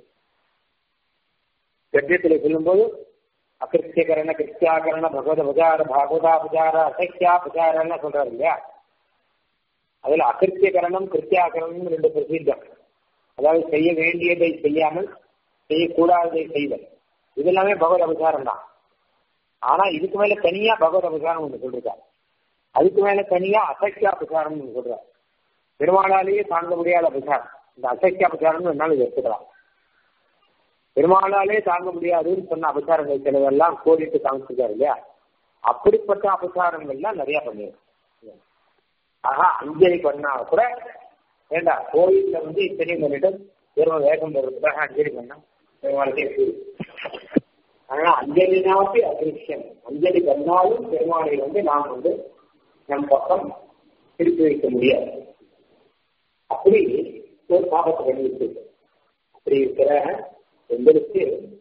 கட்டியத்தில் சொல்லும்போது அகிருத்தியகரண கிருத்தியாகரண பகவத புஜார பாகவதா புஜார அசைக்கியா புஜாரன்னு சொல்றாரு இல்லையா அதுல அகிருத்தியகரணம் கிருத்தியாகரணம் ரெண்டு பிரசித்தம் அதாவது செய்ய வேண்டியதை செய்யாமல் செய்யக்கூடாததை செய்தல் இது எல்லாமே பகவத் அபசாரம் தான் ஆனா இதுக்கு மேல தனியா பகவத் அபசாரம் ஒன்று சொல்றாரு அதுக்கு மேல தனியா அசைக்கியா அபசாரம் ஒன்று சொல்றாரு பெருமாளாலேயே தாங்க முடியாத அபசாரம் இந்த அசைக்கியா அபசாரம் என்னால் இது எடுத்துக்கலாம் பெருமாளாலே தாங்க முடியாதுன்னு சொன்ன அபசாரங்கள் சிலதெல்லாம் கோடிட்டு காமிச்சிருக்காரு இல்லையா அப்படிப்பட்ட அபசாரங்கள்லாம் நிறைய பண்ணிருக்கு ஆஹா அஞ்சலி பண்ணா கூட ஏண்டா கோயில்ல வந்து இத்தனை பண்ணிட்டு வெறும் வேகம் வருவதுக்காக அஞ்சலி பண்ணா பெருமாளுக்கே ஆனா அஞ்சலினாவது அதிருஷ்யம் அஞ்சலி பண்ணாலும் பெருமாளை வந்து நாம் வந்து நம் பக்கம் திருப்பி வைக்க முடியாது அப்படி ஒரு பாபத்தை பண்ணி வச்சிருக்கு அப்படி இருக்கிற எங்களுக்கு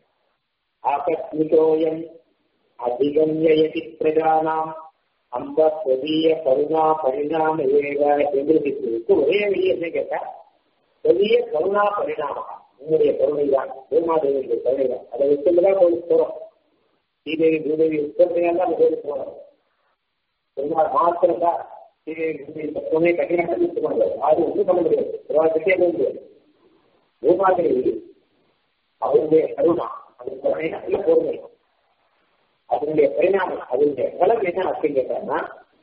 ஆகஸ்மிகோயம் அதிகம்யதி பிரஜானாம் அந்த பெரிய கருணா பரிணாம எங்களுக்கு ஒரே வழி என்ன கேட்டா பெரிய கருணா பரிணாமம் உங்களுடைய கருணை தான் பூமாதேவியுடைய கருணை தான் அதை விட்டுதான் கோயிலுக்கு போறோம் ஸ்ரீதேவி பூதேவி உத்தரவையால் தான் கோயிலுக்கு போறோம் பெருமாள் மாத்திரம் தான் ஸ்ரீதேவி பூதேவி தத்துவமே கட்டிடம் கட்டிட்டு போனது அது ஒன்றும் பண்ண முடியாது பெருமாள் கிட்டே போக முடியாது பூமாதேவி அவருடைய கருணா அது கருணை நல்ல பொறுமை அதனுடைய பரிணாமம் அதனுடைய பலம் என்ன அப்படின்னு கேட்டாங்கன்னா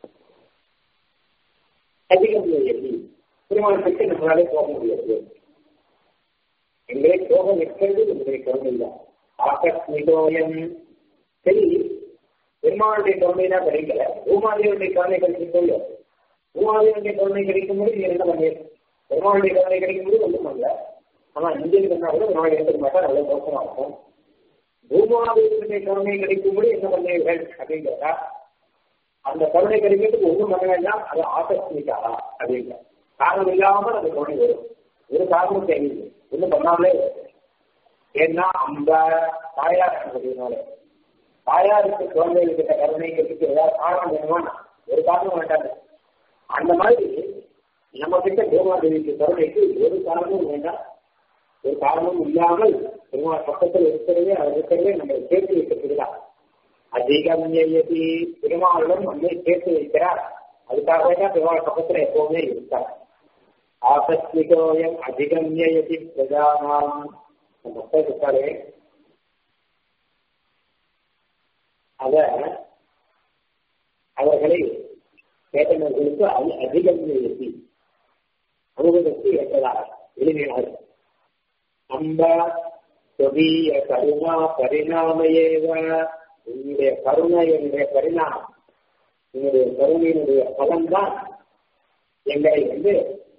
அதிகம் எப்படி திருமணத்துக்கு நம்மளாலே போக முடியாது எங்களே போக வைக்கிறது நம்முடைய கருணை தான் ஆகஸ்மிகோயம் சரி பெருமாளுடைய கருணை தான் கிடைக்கல பூமாதேவனுடைய கருணை கிடைச்சிட்டு பூமாதேவனுடைய கருணை கிடைக்கும் போது நீ என்ன பண்ணிடு பெருமாளுடைய கருணை கிடைக்கும் போது ஒன்றும் பண்ணல ஆனா இந்தியன் பண்ணா கூட பெருமாள் எடுத்துக்க மாட்டா நல்ல மோசமா இருக்கும் பூமாதேவனுடைய கருணை கிடைக்கும்படி என்ன பண்ணீர்கள் அப்படின்னு கேட்டா அந்த கருணை கிடைக்கிறதுக்கு ஒண்ணும் பண்ண வேண்டாம் அது ஆகஸ்மிக்காரா அப்படிங்க காரணம் இல்லாமல் அந்த கருணை வரும் ஒரு காரணம் தெரியல ஒன்றும் பண்ணாமலே ஏன்னா அந்த தாயார் அப்படின்னால தாயாருக்கு குழந்தைகளுக்கு கருணைக்கிறதுக்கு ஏதாவது காரணம் வேணுமா ஒரு காரணம் வேண்டாங்க அந்த மாதிரி நம்ம கிட்ட பூமாதேவிக்கு கருணைக்கு ஒரு காரணமும் வேண்டாம் ஒரு காரணமும் இல்லாமல் பெருமாள் பக்கத்தில் இருக்கிறதே அவர் இருக்கிறதே நம்ம சேர்த்து வைக்கிறதுதான் அதிகம் எதி பெருமாளுடன் நம்மை சேர்த்து வைக்கிறார் அதுக்காகவே தான் பெருமாள் பக்கத்துல எப்பவுமே இருக்கார் ஆகஸ்மிகோயம் அதிகம் எதி பிரஜானாம் மக்கள் இருக்காரு அத அவர்களை கேட்டவர்களுக்கு அது அதிகம் எதி அனுபவத்துக்கு ஏற்றதாக எளிமையாக அம்ப தொதிய கருணா பரிணாமையேவ உன்னுடைய கருணையினுடைய பரிணாமம் உன்னுடைய கருணையினுடைய பலன்தான் எங்களை வந்து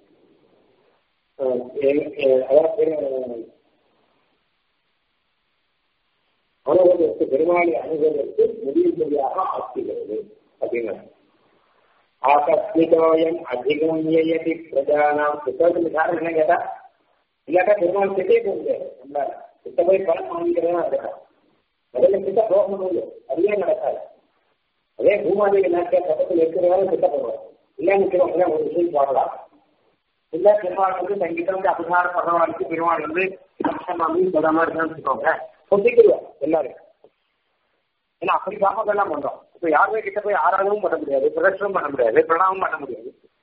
அனுபவத்திற்கு பெருமாளி அனுபவத்திற்கு முடிவுமொழியாக ஆக்குகிறது அப்படிங்கிறது ஆகஸ்மிகோயம் அதிகம் எயதி பிரஜானாம் புத்தகத்துக்கு காரணம் என்ன கேட்டா இல்லாட்டா பெருமாள் கிட்டே போக முடியாது நம்மளால கிட்ட போய் பணம் வாங்கிக்கிறதா இருக்கணும் முதல்ல கிட்ட போக முடியும் அதுவே நடக்காது அதே பூமாதேவி நாட்டிய பக்கத்தில் இருக்கிறவங்க கிட்ட போவோம் இல்லைன்னு வச்சுக்கோங்க ஒரு விஷயம் பார்க்கலாம் இல்ல பெருமாள் வந்து தங்கிட்ட வந்து அபசாரம் பகவானுக்கு பெருமாள் வந்து லட்சமாமி பதமா இருக்கான்னு வச்சுக்கோங்க ஒத்திக்குவோம் எல்லாரும் ஏன்னா அப்படி பாப்பதெல்லாம் பண்றோம் இப்ப யாருமே கிட்ட போய் ஆராதவும் பண்ண முடியாது பிரதர்ஷனம் பண்ண முடியாது பிரணாமம் பண்ண முடியாது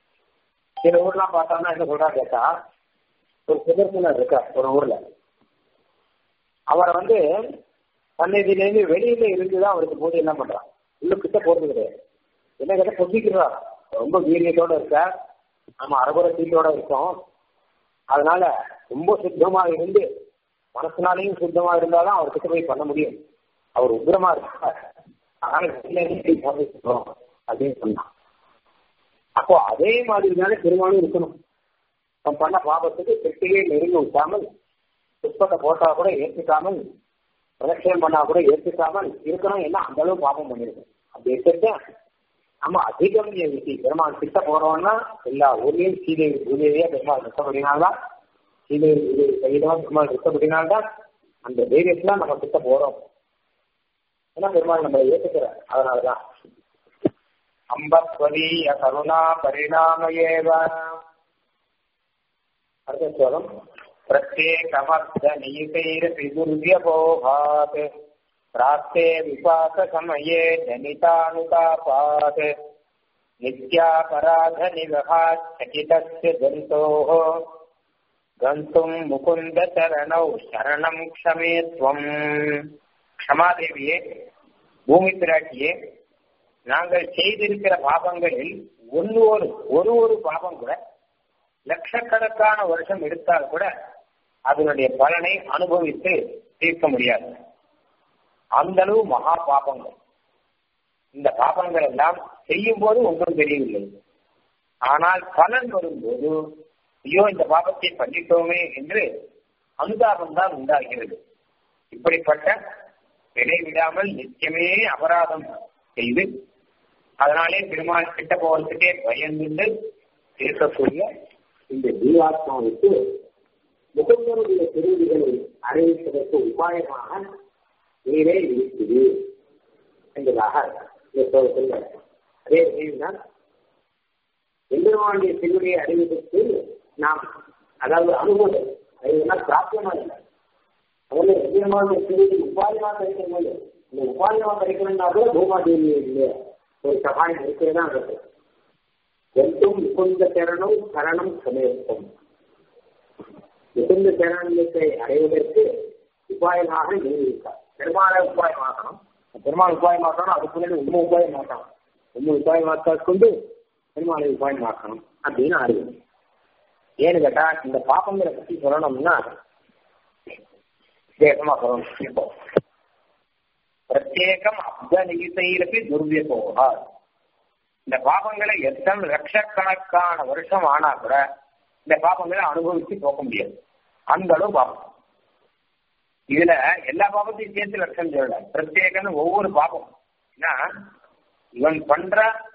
சில ஊர்லாம் பார்த்தோம்னா என்ன சொல்றா கேட்டா ஒரு சுதர்சனர் இருக்கார் ஒரு ஊர்ல அவரை வந்து சன்னதியிலேருந்து வெளியில இருந்துதான் அவருக்கு பூஜை எல்லாம் பண்றான் உள்ள கிட்ட போறது கிடையாது என்ன கேட்ட பொசிக்கிறா ரொம்ப வீரியத்தோட இருக்க நம்ம அரகுர சீட்டோட இருக்கோம் அதனால ரொம்ப சுத்தமா இருந்து மனசுனாலையும் சுத்தமா இருந்தாலும் அவர்கிட்ட போய் பண்ண முடியும் அவர் உக்ரமா இருக்கார் அதனால வெளியில இருந்து போய் சொல்றோம் அப்படின்னு சொன்னான் அப்போ அதே மாதிரி தானே பெருமாளும் இருக்கணும் அவன் பண்ண பாபத்துக்கு பெட்டியே நெருங்கி விட்டாமல் புஷ்பத்தை போட்டா கூட ஏற்றுக்காமல் பிரதட்சணம் பண்ணா கூட ஏற்றுக்காமல் இருக்கணும் என்ன அந்த அளவு பாபம் பண்ணிருக்கோம் அப்படி இருக்கிறத நம்ம அதிகம் விதி பெருமாள் கிட்ட போறோம்னா எல்லா ஊர்லயும் சீதை பூஜையே பெருமாள் இருக்கப்படினால்தான் சீதை கையிலும் பெருமாள் இருக்கப்படினால்தான் அந்த தைரியத்துல நம்ம கிட்ட போறோம் ஏன்னா பெருமாள் நம்ம ஏற்றுக்கிறார் அதனாலதான் அம்பஸ்வதீய கருணா பரிணாமயேவ அடுத்த ஸ்லோகம் प्रत्येकमर्धनीतैरपि दुर्व्यपोहात् प्राप्ते विपाकसमये जनितानुतापात् नित्यापराधनिवहात् चकितस्य जन्तोः गन्तुम् मुकुन्दचरणौ शरणम् क्षमे त्वम् க்ஷமாதேவியே பூமி பிராட்டியே நாங்கள் செய்திருக்கிற பாபங்களில் ஒன்று ஒரு ஒரு ஒரு பாபம் கூட லட்சக்கணக்கான வருஷம் எடுத்தால் கூட அதனுடைய பலனை அனுபவித்து தீர்க்க முடியாது அந்த அளவு மகா பாபங்கள் இந்த பாபங்கள் எல்லாம் செய்யும் போது ஒன்றும் தெரியவில்லை ஆனால் பலன் வரும்போது ஐயோ இந்த பாபத்தை பண்ணிட்டோமே என்று அனுதாபம் தான் உண்டாகிறது இப்படிப்பட்ட இடைவிடாமல் நிச்சயமே அபராதம் செய்து அதனாலே பெருமாள் கிட்ட போவதற்கே பயந்துண்டு பேசக்கூடிய இந்த ஜீவாத்மாவுக்கு முகந்தருடைய திருவிகளை அறிவிப்பதற்கு உபாயமாக நீரே இருக்குது என்பதாக இந்த ஸ்லோகத்தில் அதே வகையில்தான் எம்பெருமானுடைய திருவியை அறிவதற்கு நாம் அதாவது அனுபவம் அதெல்லாம் பிராப்தியமா இல்லை முதல்ல எம்பெருமானுடைய திருவியை உபாயமா கிடைக்கிறது இந்த உபாயமா கிடைக்கணும்னா கூட பூமாதேவி இல்லையா ஒரு சகாயம் இருக்கிறதா இருக்கு எட்டும் முகுந்த சரணம் சரணம் சமயத்துவம் முகுந்த சரணத்தை அடைவதற்கு உபாயமாக நியமித்தார் பெருமாளை உபாயமாக்கணும் பெருமாள் உபாயமாக்கணும் அதுக்குள்ளே உண்மை உபாயமாக்கணும் உண்மை உபாயமாக்க கொண்டு பெருமாளை உபாயமாக்கணும் அப்படின்னு அறிவு ஏன்னு கேட்டா இந்த பாப்பங்களை பத்தி சொல்லணும்னா விசேஷமா சொல்லணும் இப்போ பிரத்யேகம் அப்தநிகிதையிலப்பி துர்வியபோகா இந்த பாபங்களை எத்தனை லட்சக்கணக்கான வருஷம் ஆனா கூட இந்த பாபங்களை அனுபவிச்சு போக முடியாது அந்த அளவு பாபம் இதுல எல்லா பாபத்தையும் சேர்த்து லட்சம் சொல்லல பிரத்யேகன்னு ஒவ்வொரு பாபம் ஏன்னா இவன் பண்ற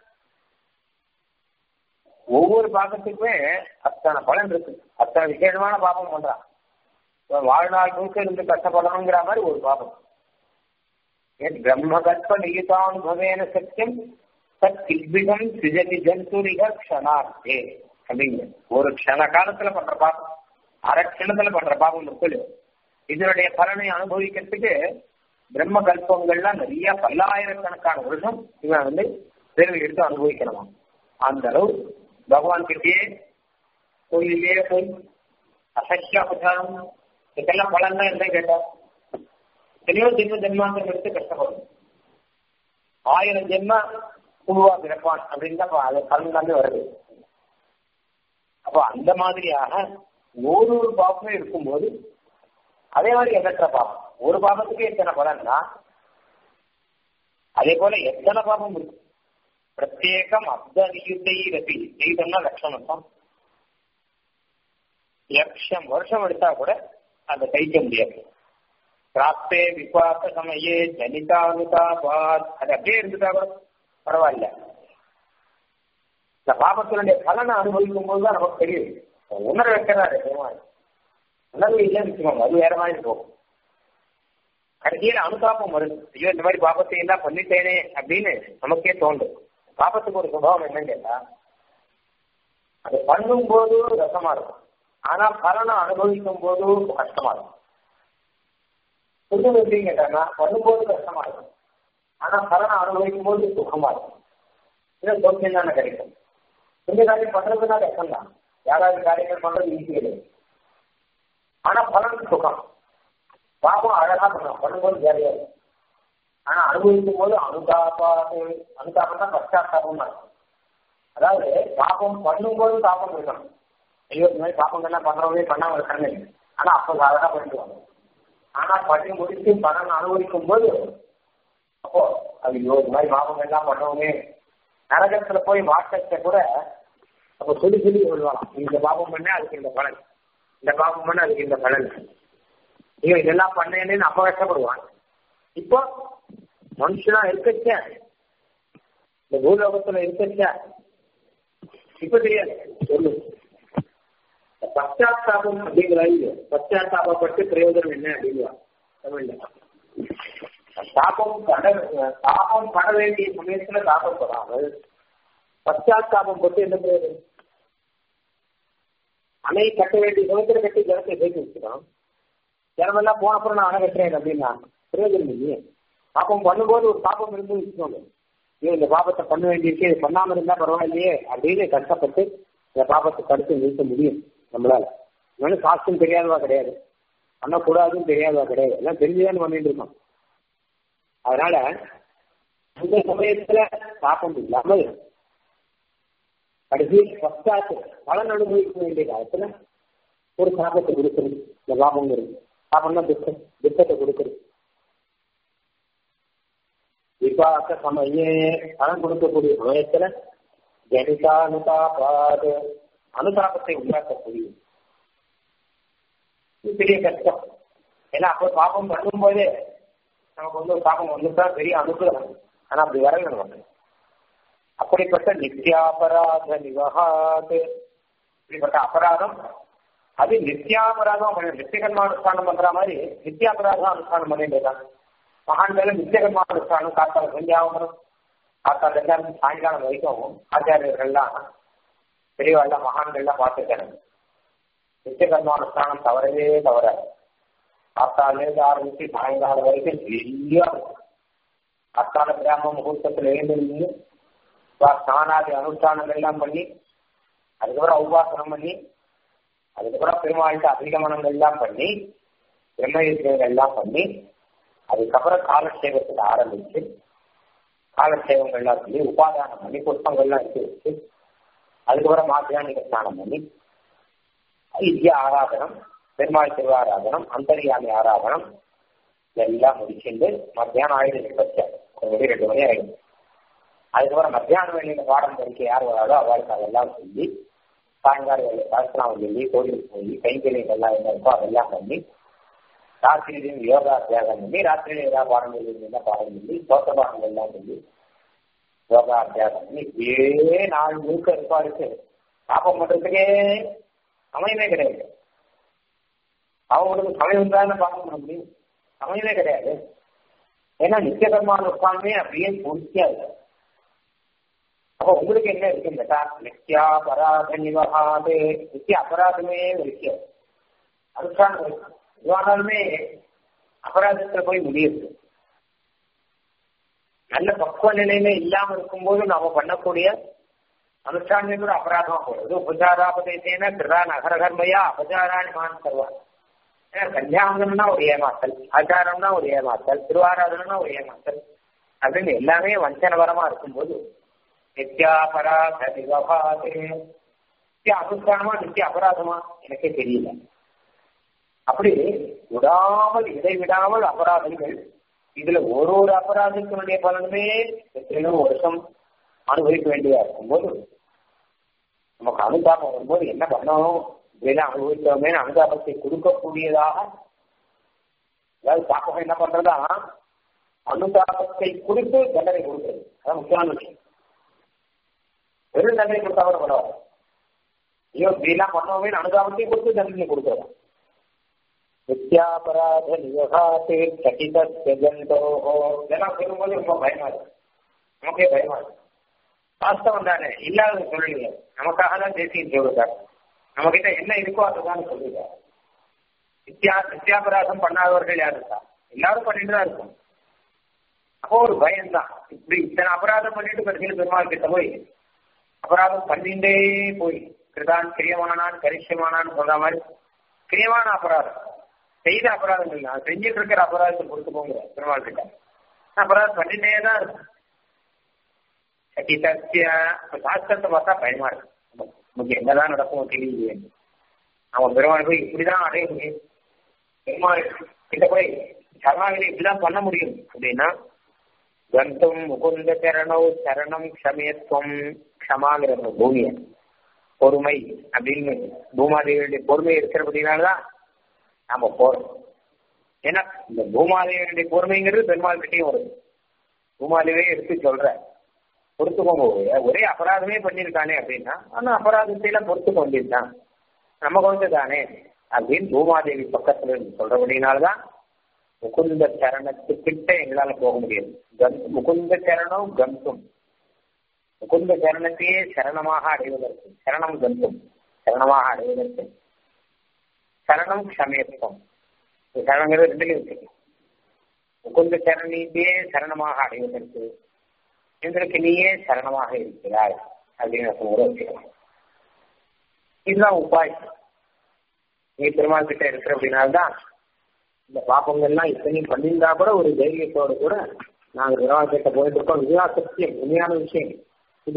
ஒவ்வொரு பாபத்துக்குமே அத்தனை பலன் இருக்கு அத்தனை விசேஷமான பாபம் பண்றான் வாழ்நாள் முழுக்க இருந்து கஷ்டப்படணுங்கிற மாதிரி ஒரு பாபம் பிரம்மகற்ப நிகிதானுபவேன சத்தியம் தத் கில்பிகம் சிஜதி ஜந்துரிக க்ஷணார்த்தே அப்படிங்க ஒரு க்ஷண காலத்துல பண்ற பாபம் அரை க்ஷணத்துல பண்ற பாபம் இருக்குது இதனுடைய பலனை அனுபவிக்கிறதுக்கு பிரம்ம கல்பங்கள்லாம் நிறைய பல்லாயிரக்கணக்கான வருஷம் இவன் வந்து தேர்வு எடுத்து அனுபவிக்கணுமா அந்த அளவு பகவான் கிட்டே கோயிலே போய் அசக்கிய உதாரணம் இதுக்கெல்லாம் பலன் தான் என்ன கேட்டா எத்தனையோ ஜென்ம ஜென்மாந்தரம் எடுத்து கஷ்டப்படும் ஆயிரம் ஜென்ம குழுவா பிறப்பான் அப்படின்னு தான் அது கலந்தாமே வருது அப்போ அந்த மாதிரியாக ஒரு ஒரு பாவமே இருக்கும்போது அதே மாதிரி எண்ணற்ற பாவம் ஒரு பாவத்துக்கு எத்தனை பலன்னா அதே போல எத்தனை பாவம் இருக்கு பிரத்யேகம் அப்தனியுத்தை ரபி செய்தோம்னா லட்சம் அர்த்தம் லட்சம் வருஷம் எடுத்தா கூட அதை தைக்க முடியாது பிராப்தே விபாச சமயே ஜனிதானுதாபாத் அது அப்படியே இருந்துட்டா கூட பரவாயில்ல இந்த பாபத்தினுடைய பலனை அனுபவிக்கும் போது தான் நமக்கு தெரியுது உணர வைக்கிறாரு பெருமாள் உணர்வு இல்லைன்னு வச்சுக்கோங்க அது வேற மாதிரி போகும் கடைசியில அனுதாபம் வருது ஐயோ இந்த மாதிரி பாபத்தை எல்லாம் பண்ணிட்டேனே அப்படின்னு நமக்கே தோன்றும் பாபத்துக்கு ஒரு சுபாவம் என்னன்னு கேட்டா அது பண்ணும் போது ரசமா இருக்கும் ஆனா பலனை அனுபவிக்கும் போது கஷ்டமா இருக்கும் புரிதல் எப்படின்னு கேட்டாங்கன்னா பண்ணும்போது கஷ்டமா இருக்கும் ஆனா பலனை அனுபவிக்கும் போது சுகமா இருக்கும் இது சோக்கியம் தானே கிடைக்கும் இந்த காரியம் பண்றதுனா கஷ்டம் தான் யாராவது காரியங்கள் பண்றது ஈஸி கிடையாது ஆனா பலன் சுகம் பாவம் அழகா பண்ணலாம் பண்ணும்போது ஜாலியா இருக்கும் ஆனா அனுபவிக்கும் போது அனுதாபா அனுதாபம் தான் பச்சாத்தாபம் அதாவது பாப்பம் பண்ணும்போது தாபம் இருக்கணும் ஐயோ இந்த மாதிரி பாப்பங்கள்லாம் பண்றவங்களே பண்ணாம இருக்காங்க ஆனா அப்போ அழகா பண்ணிடுவாங்க ஆனா பண்ணி முடித்து பலன் அனுபவிக்கும் போது அப்போ ஐயோ இந்த மாதிரி பாப்பங்கள்லாம் பண்ணவங்க நரகத்துல போய் வாட்டத்தை கூட அப்போ சொல்லி சொல்லி சொல்லுவாங்க இந்த பாப்பம் பண்ண அதுக்கு இந்த பலன் இந்த பாப்பம் பண்ண அதுக்கு இந்த பலன் ஐயோ இதெல்லாம் பண்ணேன்னு நம்ம கஷ்டப்படுவான் இப்போ மனுஷனா இருக்கச்ச இந்த பூலோகத்துல இருக்கச்ச இப்ப தெரியாது சொல்லு பச்சாத்தாபம் அப்படிங்கிறாங்க பச்சாத்தாபப்பட்டு பிரயோஜனம் என்ன அப்படிங்களா தமிழ்ல தாபம் பட தாபம் பட வேண்டிய சமயத்துல தாபம் படாமல் பச்சாத்தாபம் பட்டு என்ன பிரயோஜனம் அணை கட்ட வேண்டிய சமயத்துல கட்டி ஜனத்தை சேர்த்து வச்சுக்கலாம் ஜனமெல்லாம் போன அப்புறம் நான் அணை கட்டுறேன் அப்படின்னா பிரயோஜனம் இல்லையே பாப்பம் பண்ணும்போது ஒரு பாப்பம் இருந்து வச்சுக்கோங்க ஐயோ இந்த பாப்பத்தை பண்ண வேண்டியிருக்கு இது பண்ணாம இருந்தா பரவாயில்லையே அப்படின்னு கஷ்டப்பட்டு இந்த பாப்பத்தை தடுத்து நிறுத்த முடியும் நம்மளால இன்னொன்று காசும் தெரியாதவா கிடையாது பண்ணக்கூடாதுன்னு தெரியாதவா கிடையாது எல்லாம் தெரிஞ்சுதான் பண்ணிட்டு இருக்கோம் அதனால அந்த சமயத்துல பாப்பம் இல்லாமல் கடைசி பத்தாத்து பலன் அனுபவிக்க வேண்டிய காலத்துல ஒரு சாபத்தை கொடுக்கறது இந்த லாபங்கிறது சாபம்னா துக்கம் துக்கத்தை கொடுக்கறது விபாக சமயே பணம் கொடுக்கக்கூடிய சமயத்துல ஜனிதானுதாபாது அனுதாபத்தை உண்டாக்கக்கூடிய இது பெரிய கஷ்டம் ஏன்னா அப்போ பாப்பம் பண்ணும்போதே நமக்கு வந்து பாப்பம் வந்துட்டா பெரிய அனுகிரகம் ஆனா அப்படி வரல நமக்கு அப்படிப்பட்ட நித்யாபராத நிவகாது இப்படிப்பட்ட அபராதம் அது நித்யாபராதம் நித்தியகர்மானுஷ்டானம் பண்ற மாதிரி நித்யாபராதம் அனுஷ்டானம் பண்ணிட்டு மகான்கள் நித்தியகர்மானுஷ்டானம் காத்தால சந்தியாவனம் காத்தால எல்லாரும் சாயங்காலம் வரைக்கும் ஆச்சாரியர்கள்லாம் பெரியவாள்லாம் மகான்கள்லாம் பார்த்துருக்காங்க நித்தியகர்மானுஷ்டானம் தவறவே தவற காத்தாலேருந்து ஆரம்பிச்சு சாயங்காலம் வரைக்கும் வெளியா காத்தால கிராம முகூர்த்தத்தில் எழுந்திருந்து ஸ்நானாதி அனுஷ்டானங்கள் எல்லாம் பண்ணி அதுக்கப்புறம் உபாசனம் பண்ணி அதுக்கப்புறம் பெருமாள்கிட்ட அதிகமனங்கள் எல்லாம் பண்ணி பிரம்மயுத்தியங்கள் எல்லாம் பண்ணி அதுக்கப்புறம் காலக்ஷேபத்துக்கு ஆரம்பிச்சு காலக்ஷேபங்கள்லாம் பண்ணி உபாதானம் பண்ணி புஷ்பங்கள்லாம் எடுத்து வச்சு அதுக்கப்புறம் மாத்தியானிக ஸ்நானம் பண்ணி வித்யா ஆராதனம் பெருமாள் திருவாராதனம் அந்தரியாமி ஆராதனம் இதெல்லாம் முடிச்சுட்டு மத்தியானம் ஆயிரத்தி பத்து ஒரு மணி ரெண்டு மணி ஆயிடும் அதுக்கப்புறம் மத்தியான வேலையில பாடம் படிக்க யார் வராதோ அவளுக்கு அதெல்லாம் சொல்லி சாயங்கால வேலை சாஸ்திரம் சொல்லி கோயிலுக்கு போய் கைங்கரியங்கள்லாம் என்ன இருக்கோ அதெல்லாம் பண்ணி ராத்திரியிலையும் யோகா அத்தியாகம் பண்ணி ராத்திரியில ஏதாவது பாடம் சொல்லி பாடம் சொல்லி தோட்ட பாடங்கள் எல்லாம் சொல்லி யோகா அத்தியாகம் பண்ணி இப்படியே நாள் முழுக்க இருப்பா இருக்கு பாப்பம் பண்றதுக்கே சமயமே கிடையாது அவங்களுக்கு சமயம் தானே பாப்பம் பண்ண முடியும் சமயமே கிடையாது ஏன்னா நித்தியகரமான உட்கார்ந்தே அப்படியே பூர்த்தியா இருக்கு அப்போ உங்களுக்கு என்ன இருக்குன்னு கேட்டா நித்யா அபராத நிவகாதே நித்திய அபராதமே இருக்கு அதுக்கான இவானாலுமே அபராதத்துல போய் முடியுது நல்ல பக்குவ நிலையில இல்லாம இருக்கும்போது நாம பண்ணக்கூடிய அனுஷ்டானமே கூட அபராதமா போடுது உபச்சாராபதேசேன கிருதா நகரகர்மையா அபச்சாராணி மான் தருவார் ஏன்னா கல்யாணம்னா ஒரு ஏமாத்தல் ஆச்சாரம்னா ஒரு ஏமாத்தல் திருவாராதனா ஒரு ஏமாத்தல் அப்படின்னு எல்லாமே வஞ்சனபரமா இருக்கும்போது நித்யாபராத விவகாதே நித்திய அனுஷ்டானமா நித்திய அபராதமா எனக்கே தெரியல அப்படி விடாமல் இடைவிடாமல் அபராதங்கள் இதுல ஒரு ஒரு அபராதத்தினுடைய பலனுமே எத்தனையோ வருஷம் அனுபவிக்க வேண்டியதா இருக்கும்போது நமக்கு அனுதாபம் வரும்போது என்ன பண்ணணும் இப்படிலாம் அனுபவித்தோமே அனுதாபத்தை கொடுக்கக்கூடியதாக அதாவது தாக்கம் என்ன பண்றதா அனுதாபத்தை கொடுத்து தண்டனை கொடுக்குறது அதான் முக்கியமான விஷயம் வெறும் தண்டனை கொடுத்தா கூட பரவாயில்ல ஐயோ இப்படிலாம் பண்ணோமே அனுதாபத்தை கொடுத்து தண்டனை கொடுக்குறதா நித்யாபராத நிவகாத்தே கட்டித ஜந்தோஹோ இதெல்லாம் சொல்லும்போது ரொம்ப பயமா இருக்கு நமக்கே பயமா இருக்கு வாஸ்தவம் தானே இல்லாத சொல்லலையே நமக்காக தான் தேசியம் சொல்லுறார் நம்ம கிட்ட என்ன இருக்கோ அதுதான் சொல்லுறார் நித்யா நித்யாபராதம் பண்ணாதவர்கள் யார் இருக்கா எல்லாரும் பண்ணிட்டு தான் இருக்கும் அப்போ ஒரு பயம்தான் இப்படி இத்தனை அபராதம் பண்ணிட்டு கடைசியில் பெருமாள் கிட்ட போய் அபராதம் பண்ணிண்டே போய் கிருதான் கிரியமானான் கரிஷ்யமானான்னு சொல்ற மாதிரி கிரியமான அபராதம் செய்த அபராதம் இல்லை அது செஞ்சுட்டு இருக்கிற அபராதத்தை பொறுத்து போங்கிற பெருமாள் கிட்ட அபராதம் பண்ணிட்டே தான் இருக்கும் சத்திய சாஸ்திரத்தை பார்த்தா பயமா இருக்கு நமக்கு என்னதான் நடக்கும் தெரியலையே அவன் பெருமாள் போய் இப்படிதான் அடைய முடியும் பெருமாள் கிட்ட போய் சரணாகதி இப்படிதான் பண்ண முடியும் அப்படின்னா கந்தும் முகுந்த சரணோ சரணம் க்ஷமேத்வம் க்ஷமாங்கிற பூமியை பொறுமை அப்படின்னு பூமாதேவியுடைய பொறுமை இருக்கிறபடினால்தான் நாம போறோம் ஏன்னா இந்த பூமாதேவியுடைய பொறுமைங்கிறது பெருமாள் கிட்டையும் வருது பூமாதேவியே எடுத்து சொல்ற பொறுத்துக்கோங்க ஒரே அபராதமே பண்ணியிருக்கானே அப்படின்னா ஆனா அபராதத்தை எல்லாம் பொறுத்துக்க வேண்டியதுதான் நம்ம குழந்தை தானே அப்படின்னு பூமாதேவி பக்கத்துல இருந்து சொல்றபடினால்தான் முகுந்த சரணத்துக்கிட்ட எங்களால போக முடியாது முகுந்த சரணம் கந்தும் முகுந்த சரணத்தையே சரணமாக அடைவதற்கு சரணம் கந்தும் சரணமாக அடைவதற்கு சரணம் க்ஷமேத்வம் சரணங்கிறது ரெண்டுலையும் இருக்கு முகுந்த சரணியத்தையே சரணமாக அடைவதற்கு எங்களுக்கு நீயே சரணமாக இருக்கிறாய் அப்படின்னு கூட வச்சுக்கலாம் இதுதான் உபாயம் நீ பெருமாள் கிட்ட இருக்கிற அப்படின்னால்தான் இந்த பாப்பங்கள்லாம் இத்தனையும் பண்ணியிருந்தா கூட ஒரு தைரியத்தோட கூட நாங்கள் பெருமாள் கிட்ட போயிட்டு இருக்கோம் இதுதான் சத்தியம் உண்மையான விஷயம் இது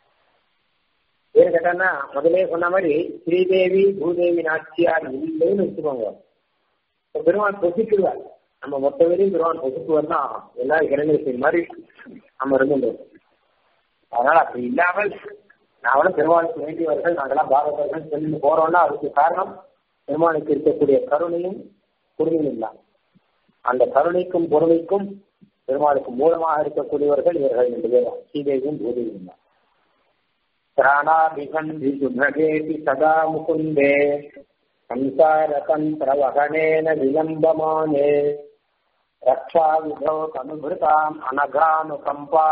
ஏன்னு கேட்டான்னா முதலே சொன்ன மாதிரி ஸ்ரீதேவி பூதேவி நாச்சியார் இல்லைன்னு வச்சுக்கோங்க பெருமாள் பொசிக்குவார் நம்ம மொத்த வரையும் பெருமாள் பொசுக்குவார் தான் ஆகும் எல்லாரும் இளைஞர் மாதிரி நம்ம இருந்துட்டோம் அதனால அப்படி இல்லாமல் நாங்களும் பெருமாளுக்கு வேண்டியவர்கள் நாங்களாம் பாரதவர்கள் சொல்லி போறோம்னா அதுக்கு காரணம் பெருமாளுக்கு இருக்கக்கூடிய கருணையும் பொறுமையும் இல்லை அந்த கருணைக்கும் பொறுமைக்கும் பெருமாளுக்கு மூலமாக இருக்கக்கூடியவர்கள் இவர்கள் ரெண்டு பேரும் சீதேவியும் பூதேவியும் தான் பிராணாபிகந்தி சுபகேதி சதா முகுந்தே संसारतन्त्रवहनेन विलम्बमाने रक्षाविधौ तनुभृताम् अनघानुकम्पा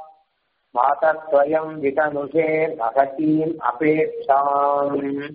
मातत्वयम् वितनुषे महतीम् अपेक्षाम्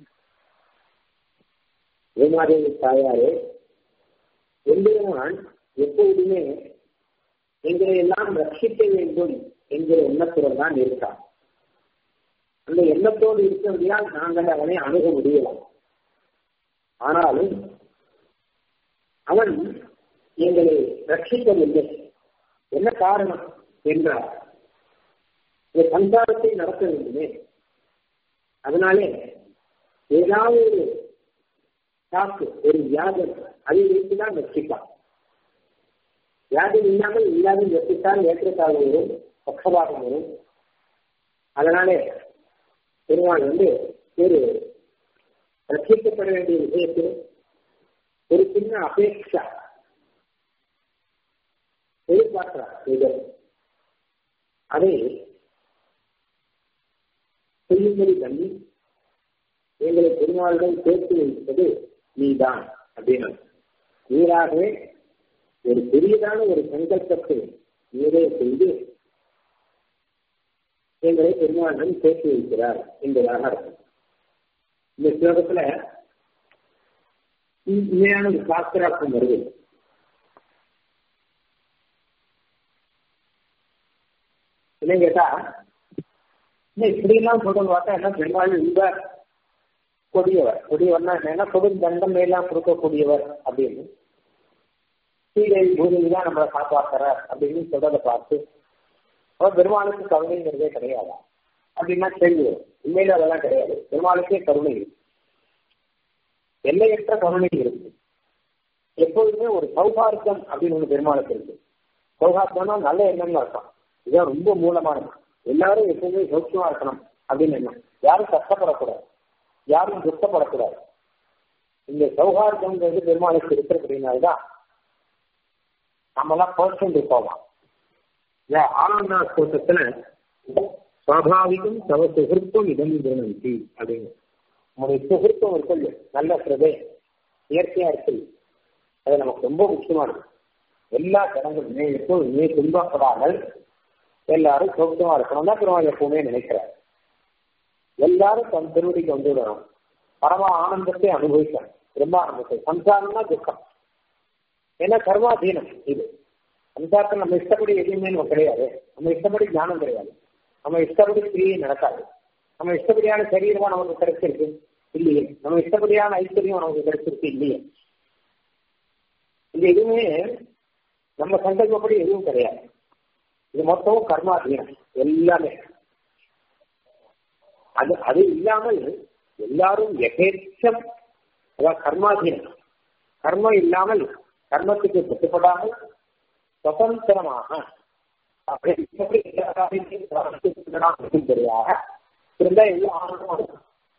ஏமாதேவி தாயாரே எம்பெருமான் எப்போதுமே எங்களை எல்லாம் ரட்சிக்க வேண்டும் என்கிற எண்ணத்துடன் தான் இருக்கான் அந்த எண்ணத்தோடு இருக்கிறதால் நாங்கள் அவனை அணுக முடியலாம் ஆனாலும் அவன் எங்களை ரட்சிக்கவில்லை என்ன காரணம் என்றார் இந்த சம்சாரத்தை நடத்த வேண்டுமே அதனாலே ஏதாவது ஒரு தாக்கு ஒரு வியாதம் அதை வைத்துதான் ரட்சிப்பான் வியாதி இல்லாமல் இல்லாத வெற்றித்தால் ஏற்றத்தாழ்வு வரும் பக்கபாகம் வரும் அதனாலே பெருமாள் வந்து ஒரு ரட்சிக்கப்பட வேண்டிய விஷயத்தில் ஒரு சின்ன அபேட்சா எதிர்பார்க்கிறார் அதை செய்யும்படி பண்ணி எங்களை பெருமாளுடன் சேர்த்து வைப்பது நீதான் அப்படின்னு நீராகவே ஒரு பெரியதான ஒரு சங்கல்பத்தை நீரே செய்து எங்களை பெருமாளுடன் சேர்த்து வைக்கிறார் என்பதாக இருக்கும் இந்த ஸ்லோகத்துல உண்மையான ஒரு சாஸ்திரார்த்தம் வருது என்ன கேட்டா இல்லை இப்படிலாம் சொல்றது பார்த்தா என்ன பெருமாள் இந்த கொடியவர் கொடியவர்னா என்னன்னா கொடும் தண்டம் எல்லாம் கொடுக்கக்கூடியவர் அப்படின்னு சீதை பூமிக்கு தான் நம்மளை காப்பாற்றுறார் அப்படின்னு சொல்றதை பார்த்து அவர் பெருமாளுக்கு கருணைங்கிறதே கிடையாதா அப்படின்னா கேள்வி வரும் உண்மையில அதெல்லாம் கிடையாது பெருமாளுக்கே கருணை இருக்கு எல்லையற்ற கருணை இருக்கு எப்பொழுதுமே ஒரு சௌகார்த்தம் அப்படின்னு ஒன்று பெருமாளுக்கு இருக்கு சௌகார்த்தம்னா நல்ல எண்ணம்னு அர்த்தம் இதுதான் ரொம்ப மூலமானது எல்லாரும் எப்பவுமே சௌக்கியமா இருக்கணும் அப்படின்னு எண்ணம் யாரும் கஷ்டப்படக்கூடாது யாரும் துக்கப்படக்கூடாது இந்த சௌகார்த்தம்ன்றது பெருமாளுக்கு இருக்கிறதுனால்தான் நம்மளாம் பர்சன்ட் போவான் ஆனந்தா கோஷத்துல சுவாபாவிகம் தவ சுகிருத்தம் இதம் திருநந்தி அப்படின்னு நம்முடைய சுகிருத்தம் இருக்கு நல்ல சிறதே இயற்கையா இருக்கு அது நமக்கு ரொம்ப முக்கியமானது எல்லா ஜனங்களுமே எப்போதுமே துன்பப்படாமல் எல்லாரும் சௌக்கியமா இருக்கணும் தான் பெருமாள் எப்பவுமே நினைக்கிறார் எல்லாரும் தன் திருவடிக்கு வந்துவிடணும் பரம ஆனந்தத்தை அனுபவிக்கணும் ரொம்ப ஆனந்தத்தை சம்சாரம்னா துக்கம் ஏன்னா கர்மாதீனம் இது சம்சாரத்தில் நம்ம இஷ்டப்படி எதுவுமே நம்ம கிடையாது நம்ம இஷ்டப்படி ஞானம் கிடையாது நம்ம இஷ்டப்படி கிரியை நடக்காது நம்ம இஷ்டப்படியான சரீரமா நமக்கு கிடைச்சிருக்கு இல்லையே நம்ம இஷ்டப்படியான ஐஸ்வர்யம் நமக்கு கிடைச்சிருக்கு இல்லையே இது எதுவுமே நம்ம சங்கல்பப்படி எதுவும் கிடையாது இது மொத்தமும் கர்மாதீனம் எல்லாமே அது அது இல்லாமல் எல்லாரும் எகேச்சம் அதாவது கர்மாதீனம் கர்மம் இல்லாமல் கர்மத்துக்கு கட்டுப்படாமல் சுதந்திரமாக இருந்தா எல்லாம் ஆனந்தம்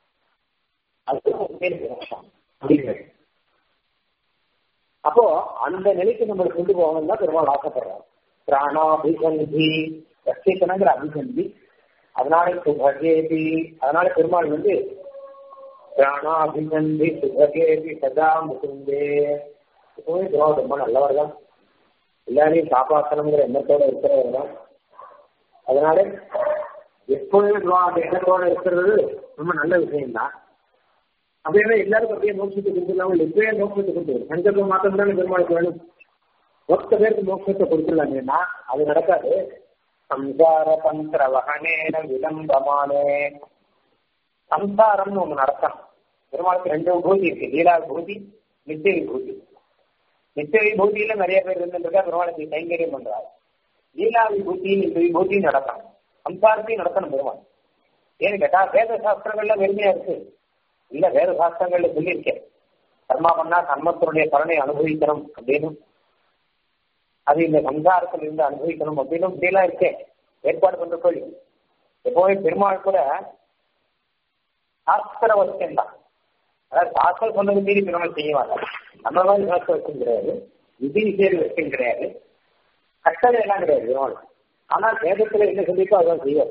அப்போ அந்த நிலைக்கு நம்மளை கொண்டு போகணும் தான் பெருமாள் ஆசைப்படுறாரு பிராணாபிசந்தி ரட்சிக்கணுங்கிற அபிசந்தி அதனால சுபகேபி அதனால பெருமாள் வந்து பிராணாபிசந்தி சுபகேபி சதா முகுந்தே எப்பவுமே பெருமாள் ரொம்ப நல்லவர் தான் எல்லாரையும் காப்பாற்றணுங்கிற எண்ணத்தோட இருக்கிறவர் தான் அதனால எப்பொழுதும் அந்த எண்ணத்தோட இருக்கிறது ரொம்ப நல்ல விஷயம் தான் அப்படின்னா எல்லாருக்கும் அப்படியே மோட்சத்தை கொடுத்துடலாம் எப்பயே மோட்சத்தை கொடுத்துருவோம் சங்கல்பம் மாத்திரம் தானே பெருமாளுக்கு வேணும் மொத்த பேருக்கு மோட்சத்தை கொடுத்துடலாங்கன்னா அது நடக்காது சம்சார தந்திர வகனேன விளம்பமானே சம்சாரம்னு ஒண்ணு நடத்தணும் பெருமாளுக்கு ரெண்டு விபூதி இருக்கு லீலா விபூதி நித்திய விபூதி நித்திய விபூதியில நிறைய பேர் இருந்துருக்கா பெருமாளுக்கு கைங்கரியம் பண்றாரு லீலா விபூதி இந்த விபூதி நடத்தணும் சம்சாரத்தையும் நடத்தணும் பெருமாள் ஏன்னு கேட்டா வேத சாஸ்திரங்கள்ல வெறுமையா இருக்கு இல்ல வேத சாஸ்திரங்கள்ல சொல்லியிருக்கேன் கர்மா பண்ணா கர்மத்தினுடைய பலனை அனுபவிக்கணும் அப்படின்னு அது இந்த சம்சாரத்தில் இருந்து அனுபவிக்கணும் அப்படின்னு இப்படிலாம் இருக்கேன் ஏற்பாடு பண்ற கோழி எப்பவுமே பெருமாள் கூட சாஸ்திர வச்சம் தான் அதாவது சாஸ்திரம் சொன்னது மீறி பெருமாள் செய்ய மாட்டார் நம்ம மாதிரி சாஸ்திர வச்சம் கிடையாது விதி விசேரி வச்சம் கிடையாது கட்டளை எல்லாம் கிடையாது பெருமாள் ஆனால் வேதத்துல என்ன சொல்லிக்கோ அதான் செய்வார்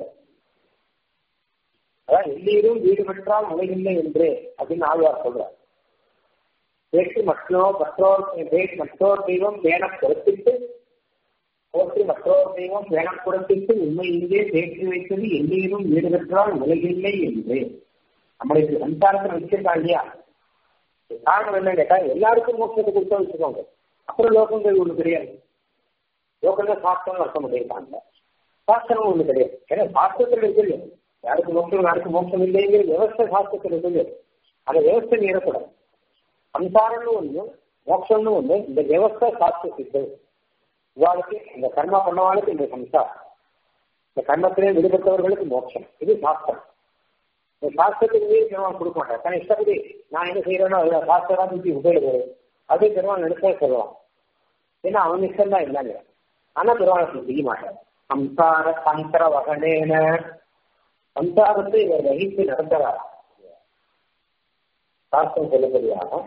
அதான் எல்லீரும் வீடு பெற்றால் உலகில்லை என்று அப்படின்னு ஆழ்வார் சொல்றார் பேச்சு மற்றோர் மற்றோர் பேச்சு மற்றோர் தெய்வம் வேண கொடுத்துட்டு போற்றி மற்றோர் தெய்வம் வேண கொடுத்துட்டு உண்மை இங்கே தேற்றி வைத்தது எல்லீரும் வீடு பெற்றால் உலகில்லை என்று நம்மளுக்கு சம்சாரத்தில் வச்சிருக்காங்க இல்லையா காரணம் என்ன கேட்டா எல்லாருக்கும் மோட்சத்தை கொடுத்தா வச்சுக்கோங்க அப்புறம் லோகங்கள் ஒண்ணு கிடையாது லோகங்கள் சாஸ்திரம் நடத்த முடியிருக்காங்க சாஸ்திரம் ஒண்ணு கிடையாது ஏன்னா சாஸ்திரத்தில் இருக்கு யாருக்கு மோட்சம் யாருக்கு மோட்சம் இல்லைங்கிற விவசாய சாஸ்திரத்தில் இருக்கு அந்த விவசாயம் மீறக்கூடாது சம்சாரம்னு ஒண்ணு மோட்சம்னு ஒண்ணு இந்த விவசாய சாஸ்திரத்துக்கு இவாளுக்கு இந்த கர்மா பண்ணவாளுக்கு இந்த சம்சாரம் இந்த கர்மத்திலே விடுபட்டவர்களுக்கு மோட்சம் இது சாஸ்திரம் இந்த சாஸ்திரத்துக்கு மீறி பெருமாள் கொடுக்க மாட்டேன் தன் இஷ்டப்படி நான் என்ன செய்யறேனோ அதுல சாஸ்திரம் பத்தி உபயோகம் அதே பெருமாள் நினைச்சா சொல்லுவான் ஏன்னா அவன் இஷ்டம் தான் இல்லைங்க ஆனா பெருமாள் செய்ய மாட்டேன் சம்சார சங்கர வகனேன சம்சாரத்தை இவர் வகித்து நடத்துறாரா சாஸ்திரம் சொல்லப்படியாக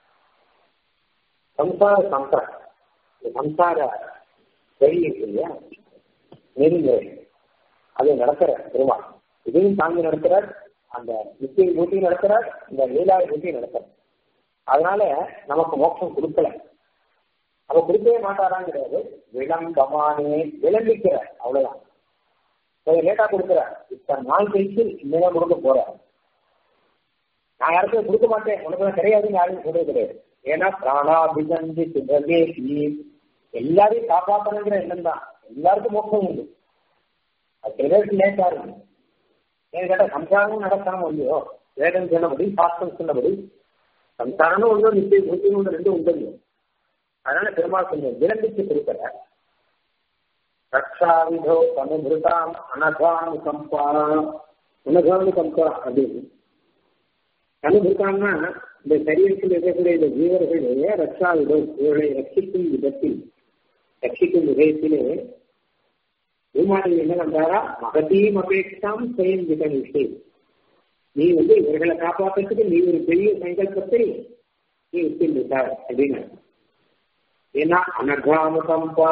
சம்சார சங்கர சம்சார வழி இருக்கு இல்லையா நெறிமுறை அதை நடக்கிற பெருமாள் இதையும் தாங்கி நடக்கிறார் அந்த நித்திய பூட்டியும் நடக்கிறார் இந்த லீலாவை பூட்டியும் நடக்கிறார் அதனால நமக்கு மோட்சம் கொடுக்கல அவ கொடுக்கவே மாட்டாரான்னு கிடையாது விளம்பமானே விளம்பிக்கிறார் அவ்வளவுதான் கொஞ்சம் லேட்டா கொடுக்குறார் இப்ப நாள் கழிச்சு இனிமேதான் கொடுக்க போறார் நான் யாருக்கும் கொடுக்க மாட்டேன் உனக்கு கிடையாதுன்னு யாரும் சொல்றது கிடையாது ஏன்னா பிராணாபிகந்தி சுபகே எல்லாரையும் காப்பாற்றணுங்கிற எண்ணம் தான் எல்லாருக்கும் மோட்சம் உண்டு அது சில பேருக்கு லேட்டா இருக்கு ஏன்னு கேட்டா சம்சாரமும் நடக்கணும் இல்லையோ வேதம் சொன்னபடி சாஸ்திரம் சொன்னபடி சம்சாரமும் ஒன்றும் நிச்சயம் பூஜ்யம் ஒன்று ரெண்டும் உண்டு அதனால பெருமாள் கொஞ்சம் விளம்பிச்சு கொடுக்கிற ரக்ஷாவிதோ தனுபிருதாம் அனகானு கம்பா அனகானு கம்பா அப்படின்னு அனுபவித்தான்னா இந்த சரீரத்தில் இருக்கக்கூடிய இந்த ஜீவர்களையே ரக்ஷாவிதோ இவர்களை ரட்சிக்கும் விதத்தில் ரட்சிக்கும் விதயத்திலே பூமாரி என்ன பண்றாரா மகதீம் அபேட்சாம் சுயம் விதமிஷே நீ வந்து இவர்களை காப்பாற்றுறதுக்கு நீ ஒரு பெரிய சங்கல்பத்தை நீ வச்சிருந்தார் அப்படின்னு ஏன்னா அனகாம கம்பா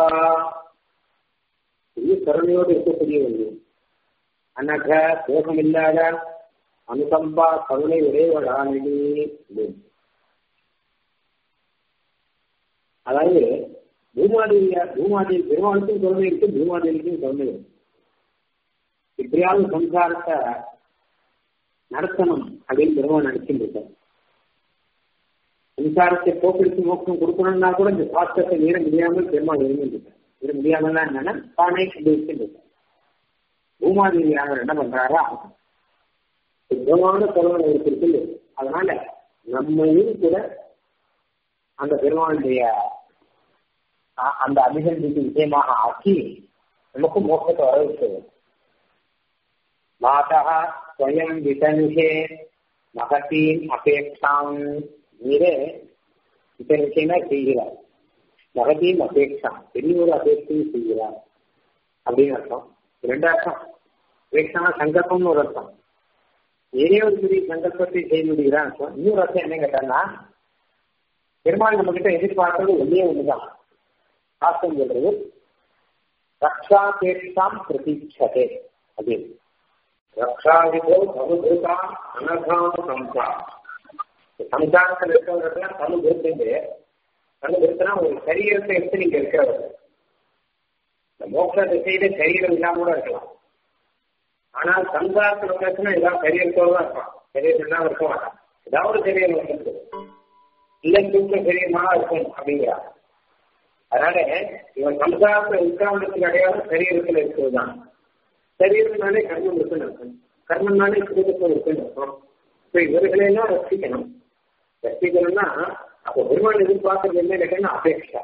இது கருணையோடு இருக்கக்கூடிய ஒன்று அனக தோஷம் இல்லாத அனுகம்பா கருணை உடையவளானே அதாவது பூமாதேவியா பூமாதேவி பெருமாளுக்கும் கருணை இருக்கு பூமாதேவிக்கும் கருணை இருக்கு எப்படியாவது சம்சாரத்தை நடத்தணும் அப்படின்னு பெருமாள் நினைச்சுட்டு சம்சாரத்தை போக்கடிச்சு மோக்கம் கொடுக்கணும்னா கூட இந்த சாஸ்திரத்தை மீற முடியாமல் பெருமாள் இருந்துட்டு மீற முடியாமல்னா என்னன்னா தானே கண்டுபிடிச்சுட்டு பூமாதேவியானவர் என்ன பண்றாரா சுத்தமான கருவனை இருக்கு அதனால நம்மையும் கூட அந்த பெருமானுடைய அந்த அபிசந்திக்கு விஷயமாக ஆக்கி நமக்கு மோட்சத்தை வர வைக்கிறது மாதா ஸ்வயம் விதனுஷே மகத்தீன் அபேட்சாம் நீரே விதனுஷேனா செய்கிறார் மகத்தீன் அபேட்சாம் பெரிய ஒரு அபேட்சையும் செய்கிறார் அப்படின்னு அர்த்தம் ரெண்டு அர்த்தம் அபேட்சா சங்கல்பம்னு ஒரு அர்த்தம் ஏதே ஒரு பெரிய சங்கல்பத்தை செய்து விடுகிறான் அர்த்தம் இன்னொரு அர்த்தம் என்ன கேட்டான்னா பெருமாள் நம்ம கிட்ட எதிர்பார்க்கறது ஒன்னே ஒண்ணுதான் சாஸ்திரம் சொல்றது ரக்ஷாபேட்சாம் பிரதீட்சதே அப்படின்னு ரக்ஷாதிபோ சமுதிருதா அனகாம சம்சா சம்சாரத்தில் இருக்கிறவர்கள் சமுதிருத்து சமுதிருத்தனா ஒரு சரீரத்தை எடுத்து நீங்க இருக்கிறவர் இந்த மோட்ச திசையில சரீரம் இல்லாம கூட இருக்கலாம் ஆனால் சம்சாரத்தில் இருக்கிறதுனா எல்லாம் சரீரத்தோடு தான் இருப்பான் சரீரம் இல்லாம இருக்க மாட்டான் ஏதாவது சரீரம் இருக்கு இல்லை தூக்க சரீரமாக இருக்கும் அப்படிங்கிறார் அதனால இவன் சம்சாரத்தில் உட்கார்ந்ததுக்கு அடையாளம் சரீரத்தில் இருக்கிறது தான் சரீரத்தினாலே கர்மம் இருக்குன்னு இருக்கும் கர்மம்னாலே சுகத்துக்கம் இருக்குன்னு இருக்கும் இப்போ இவர்களையெல்லாம் ரசிக்கணும் ரசிக்கணும்னா அப்போ பெருமாள் எதிர்பார்க்கறது என்ன கேட்டீங்கன்னா அபேட்சா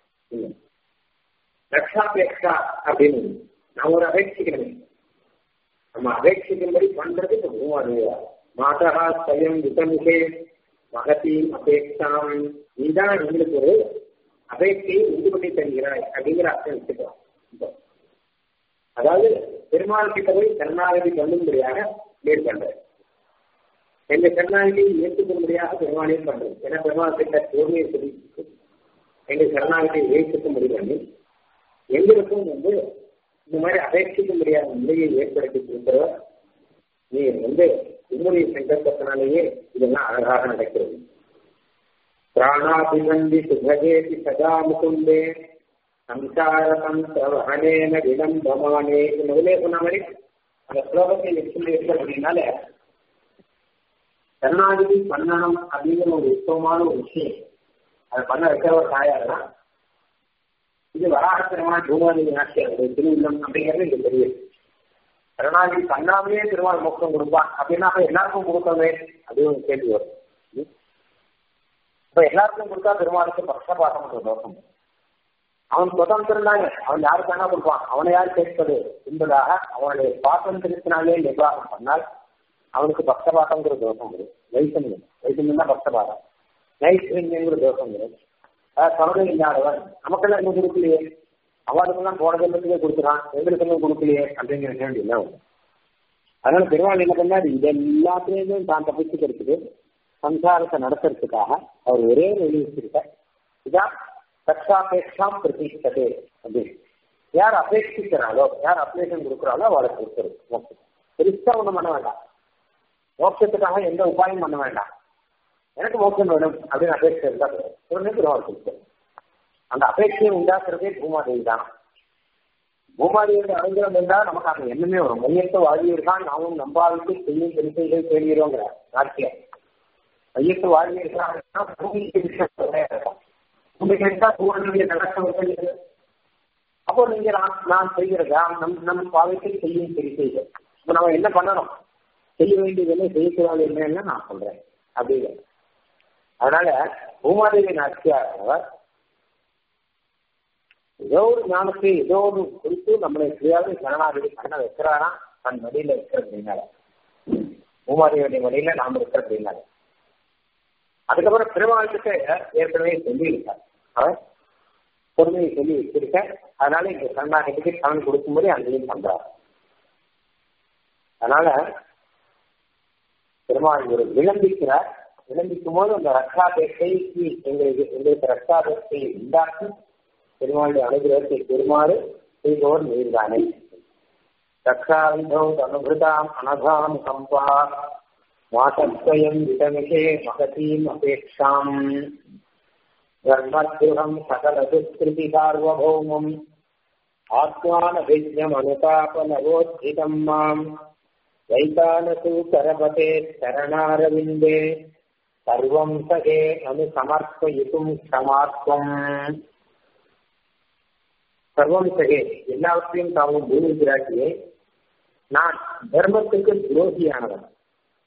ரக்ஷாபேட்சா அப்படின்னு நான் ஒரு அபேட்சிக்கிறேன் நம்ம அபேட்சிக்கும்படி பண்றது இப்போ பெருமாள் மாதா ஸ்வயம் விதமுகே மகத்தையும் அபேட்சாம் நீதான் எங்களுக்கு ஒரு அபேட்சையை உண்டு பண்ணி தருகிறாய் அப்படிங்கிற அர்த்தம் வச்சுக்கலாம் அதாவது பெருமாள் கிட்ட போய் கருணாநிதி பண்ணும்படியாக மேல் பண்றது எங்க கருணாநிதியை ஏற்றுக்கும்படியாக பெருமாளையும் பண்றது ஏன்னா பெருமாள் கிட்ட பொறுமையை சொல்லி எங்க கருணாநிதியை ஏற்றுக்கும்படி பண்ணி எங்களுக்கும் வந்து இந்த மாதிரி அபேட்சிக்க முடியாத நிலையை ஏற்படுத்தி கொடுக்கிறவர் நீ வந்து உம்முடைய சங்கல்பத்தினாலேயே இதெல்லாம் அழகாக நடக்கிறது பிராணாபிநந்தி சுபகேதி சதா முகுந்தே சம்சாரதந்திரவகனேன விளம்பமானே முதலே சொன்ன மாதிரி அந்த ஸ்லோகத்தை எப்படி இருக்கு அப்படின்னால கருணாநிதி பண்ணணும் அப்படிங்கிற ஒரு உத்தமமான ஒரு விஷயம் அதை பண்ண வைக்கிறவர் தாயார் இது வராகத்திரமான பூமாநிதி நாச்சியாருடைய திருவிழம் அப்படிங்கிறது இங்க தெரியுது கருணாநிதி பண்ணாமலே திருவாள் மோக்கம் கொடுப்பான் அப்படின்னா எல்லாருக்கும் கொடுக்கவே அதுவும் கேள்வி வரும் இப்ப எல்லாருக்கும் கொடுத்தா பெருமாளுக்கு பட்சபாதம் தோஷம் அவன் சுதந்திரம் தானே அவன் யாருக்கு வேணா கொடுப்பான் அவனை யார் கேட்பது என்பதாக அவனுடைய சுவாதந்திரத்தினாலே நிர்வாகம் பண்ணால் அவனுக்கு பக்தபாதங்கிற தோஷம் வரும் வைசன்யம் வைசன்யம் தான் பக்தபாதம் நைஸ்வன்யங்கிற தோஷம் வரும் கவலை இல்லாதவன் நமக்கெல்லாம் இன்னும் கொடுக்கலையே அவனுக்கெல்லாம் போன ஜென்மத்துக்கே கொடுக்குறான் எங்களுக்கெல்லாம் கொடுக்கலையே அப்படிங்கிற கேள்வி இல்லை அதனால பெருமாள் என்ன பண்ணாரு இது எல்லாத்துலேயுமே தான் தப்பிச்சுக்கிறதுக்கு சம்சாரத்தை நடத்துறதுக்காக அவர் ஒரே வழி வச்சிருக்கார் இதான் ரக்ஷாபேட்சாம் பிரதீட்சதே அப்படின்னு யார் அபேட்சிக்கிறாளோ யார் அப்ளேஷன் கொடுக்குறாளோ அவளை கொடுக்குறது மோட்சம் பெருசா ஒன்றும் பண்ண வேண்டாம் மோட்சத்துக்காக எந்த உபாயம் பண்ண வேண்டாம் எனக்கு மோட்சம் வேணும் அப்படின்னு அபேட்சை இருந்தா உடனே திருவாள் கொடுக்குறது அந்த அபேட்சையை உண்டாக்குறதே பூமாதேவி தான் பூமாதேவியோட அனுகிரம் இருந்தால் நமக்கு அந்த எண்ணமே வரும் மையத்தை வாழ்வீர்கள் நாமும் நம்பாவிட்டு செய்யும் பெருசைகள் தேடுகிறோங்கிற நாட்டியம் மையத்தை வாழ்வீர்கள் பூமிக்கு விஷயம் அப்போ நீங்க நான் செய்கிறதா நம் நம் பாவைக்கு செய்யும் சரி செய்த இப்ப நம்ம என்ன பண்ணணும் செய்ய வேண்டியது என்ன செய்யக்கூடாது என்னன்னு நான் சொல்றேன் அப்படிங்கிற அதனால பூமாதேவி நாச்சியார் ஏதோ ஒரு ஞானத்தை ஏதோ ஒரு குறித்து நம்மளை எப்படியாவது சரணாகதி பண்ண வைக்கிறாராம் தன் வழியில இருக்கிற அப்படின்னால பூமாதேவியுடைய வழியில நாம் இருக்கிற அப்படின்னால அதுக்கப்புறம் பெருமாளுக்கு ஏற்கனவே சொல்லி இருக்கார் அவர் பொறுமையை சொல்லி வச்சிருக்க அதனால இந்த சரணாகத்துக்கு பலன் கொடுக்கும்போது அங்கேயும் பண்றார் அதனால பெருமாள் ஒரு விளம்பிக்கிறார் விளம்பிக்கும் போது அந்த ரக்காபேட்டைக்கு எங்களுக்கு எங்களுக்கு ரக்காபேட்டையை உண்டாக்கி பெருமாளுடைய அனுகிரகத்தை பெருமாறு செய்பவர் நீர்தானே ரக்ஷாவிதௌ அனுபிருதாம் அனகாம் கம்பா மாசத்வயம் விதமிகே மகதீம் அபேட்சாம் தர்மத்ருகம் சகலதுஸ்கிருதி சார்வபௌமம் ஆத்மானபிஜம் அனுதாபனவோத்ஹிதம் மாம் வைதானசூகரபதே சரணாரவிந்தே சர்வம் சகே அனு சமர்ப்பயித்தும் க்ஷமாத்வம் சர்வம் சகே எல்லாவற்றையும் தாவும் பூமி பிராட்டியே நான் தர்மத்துக்கு துரோகியானவன்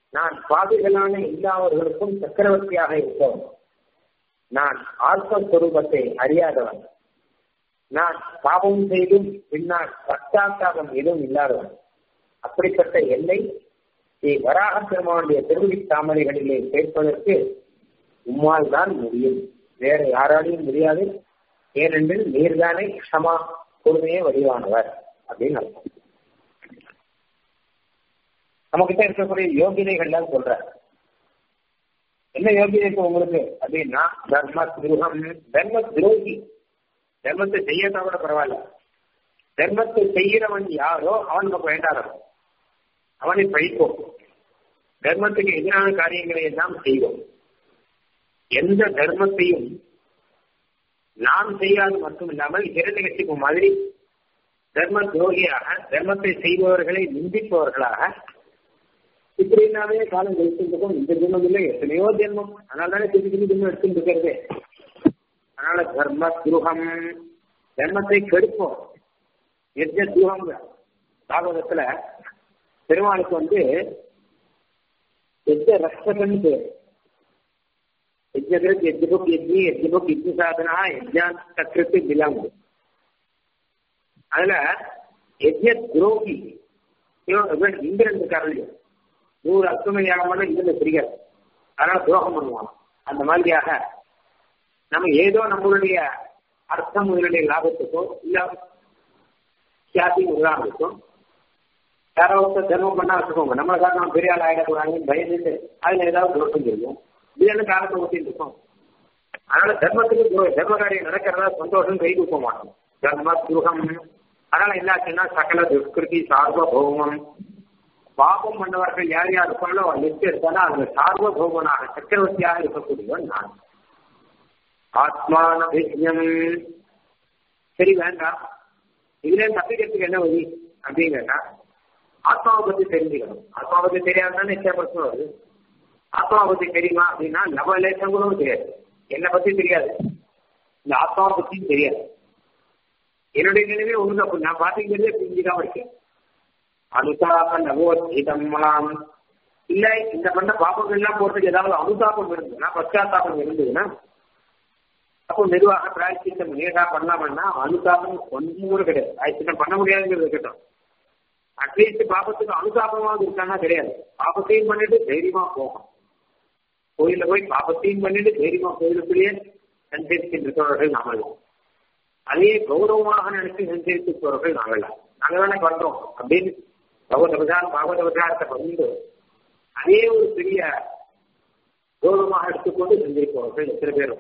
நான் பாவிகளான எல்லாவர்களுக்கும் சக்கரவர்த்தியாக இருப்பவன் நான் ஆத்மஸ்வரூபத்தை அறியாதவன் நான் பாவம் செய்தும் பின்னால் பச்சாத்தாபம் எதுவும் இல்லாதவன் அப்படிப்பட்ட எல்லை ஸ்ரீ வராக பெருமானுடைய திருவிழி தாமரைகளிலே சேர்ப்பதற்கு உம்மால் தான் முடியும் வேற யாராலையும் முடியாது ஏனென்றில் நீர்தானே க்ஷமா பொறுமையே வடிவானவர் அப்படின்னு அர்த்தம் நம்ம கிட்ட இருக்கக்கூடிய யோகிதைகள்லாம் சொல்ற என்ன யோகிதை இருக்கு உங்களுக்கு அப்படின்னா தர்ம துருகம் தர்ம துரோகி தர்மத்தை செய்யறத கூட பரவாயில்ல தர்மத்தை செய்கிறவன் யாரோ அவன் நமக்கு வேண்டாதவன் அவனை பழிப்போம் தர்மத்துக்கு எதிரான காரியங்களை எல்லாம் செய்வோம் எந்த தர்மத்தையும் நாம் செய்யாது மட்டும் இல்லாமல் இரண்டு கட்சிக்கு மாதிரி தர்ம துரோகியாக தர்மத்தை செய்பவர்களை நிந்திப்பவர்களாக இப்படினாவே காலம் கழிச்சிருக்கும் இந்த ஜென்மம் இல்லை எத்தனையோ ஜென்மம் அதனால தானே திருப்பி திருப்பி ஜென்மம் எடுத்துட்டு இருக்கிறது அதனால தர்ம துருகம் தர்மத்தை கெடுப்போம் எஜ்ஜ துருகம் பாகவதத்துல பெருமாளுக்கு வந்து எஜ்ஜ ரக்ஷகன் பேர் यज्ञकृत यज्ञभुक यज्ञ यज्ञभुक यज्ञ சாதனா யஜ்ஞா சக்கரத்து பிலாங்கு அதுல யஜ்ய துரோகி இந்திரன் இருக்காரு நூறு அஸ்வம யாகம் பண்ண இந்திரன் பிரிக்காது அதனால துரோகம் பண்ணுவான் அந்த மாதிரியாக நம்ம ஏதோ நம்மளுடைய அர்த்தம் முதலுடைய லாபத்துக்கோ இல்ல சியாதி உதாரணத்துக்கும் யாரோ ஒருத்தர் தர்மம் பண்ணா வச்சுக்கோங்க நம்மளை காரணம் பெரிய ஆள் ஆயிடக்கூடாதுன்னு பயந்துட்டு அதுல ஏதாவது துரோகம் இருக்கும் இதுல காலத்தை ஊத்திட்டு இருக்கோம் அதனால தர்மத்துக்கு தர்ம காரியம் நடக்கிறதா சந்தோஷம் கை தூக்க மாட்டோம் தர்ம துருகம் அதனால என்ன ஆச்சுன்னா சகல துஷ்கிருதி சார்வபௌமம் பாபம் பண்ணவர்கள் யார் யார் இருப்பாங்களோ அவன் லிஸ்ட் எடுத்தானா அந்த சார்வபௌமனாக சக்கரவர்த்தியாக இருக்கக்கூடியவன் நான் ஆத்மானபிஜம் சரி வேண்டாம் இதுல தப்பிக்கிறதுக்கு என்ன வழி அப்படின்னு கேட்டா ஆத்மாவை பத்தி தெரிஞ்சுக்கணும் ஆத்மாவை பத்தி தெரியாதுன்னு நிச்சய பிரச்சனை வருது ஆத்மாவை பத்தி தெரியுமா அப்படின்னா நம்ம லேசம் கூட தெரியாது என்னை பத்தி தெரியாது இந்த ஆத்மாவை பத்தியும் தெரியாது என்னுடைய நினைவே ஒன்று அப்படி நான் பாத்துக்கிறதே புரிஞ்சுக்காம இருக்கேன் அனுதாப நவோதீதம் மலாம் இல்ல இந்த பண்ண பாப்பங்கள் எல்லாம் போறதுக்கு ஏதாவது அனுதாபம் இருந்ததுன்னா பச்சாத்தாபம் இருந்ததுன்னா அப்போ மெதுவாக பிராய்ச்சித்தம் நேரா பண்ணலாம்னா அனுதாபம் கொஞ்சம் கூட கிடையாது பிராய்ச்சித்தம் பண்ண முடியாதுங்கிறது இருக்கட்டும் அட்லீஸ்ட் பாபத்துக்கு அனுதாபமாக இருக்காங்கன்னா கிடையாது பாபத்தையும் பண்ணிட்டு தைரியமா போகும் கோயில போய் பாபத்தையும் பண்ணிட்டு தைரியமா கோயிலுக்குள்ளேயே சஞ்சரிக்கின்றவர்கள் நாங்கள் அதே கௌரவமாக நினைத்து சஞ்சரிப்பவர்கள் நாங்கள் நாங்கள் தானே பண்றோம் அப்படின்னு பகவத விசாரம் பாகவத விசாரத்தை பகிர்ந்து அதே ஒரு பெரிய கௌரவமாக எடுத்துக்கொண்டு சஞ்சரிப்பவர்கள் எத்தனை பேரும்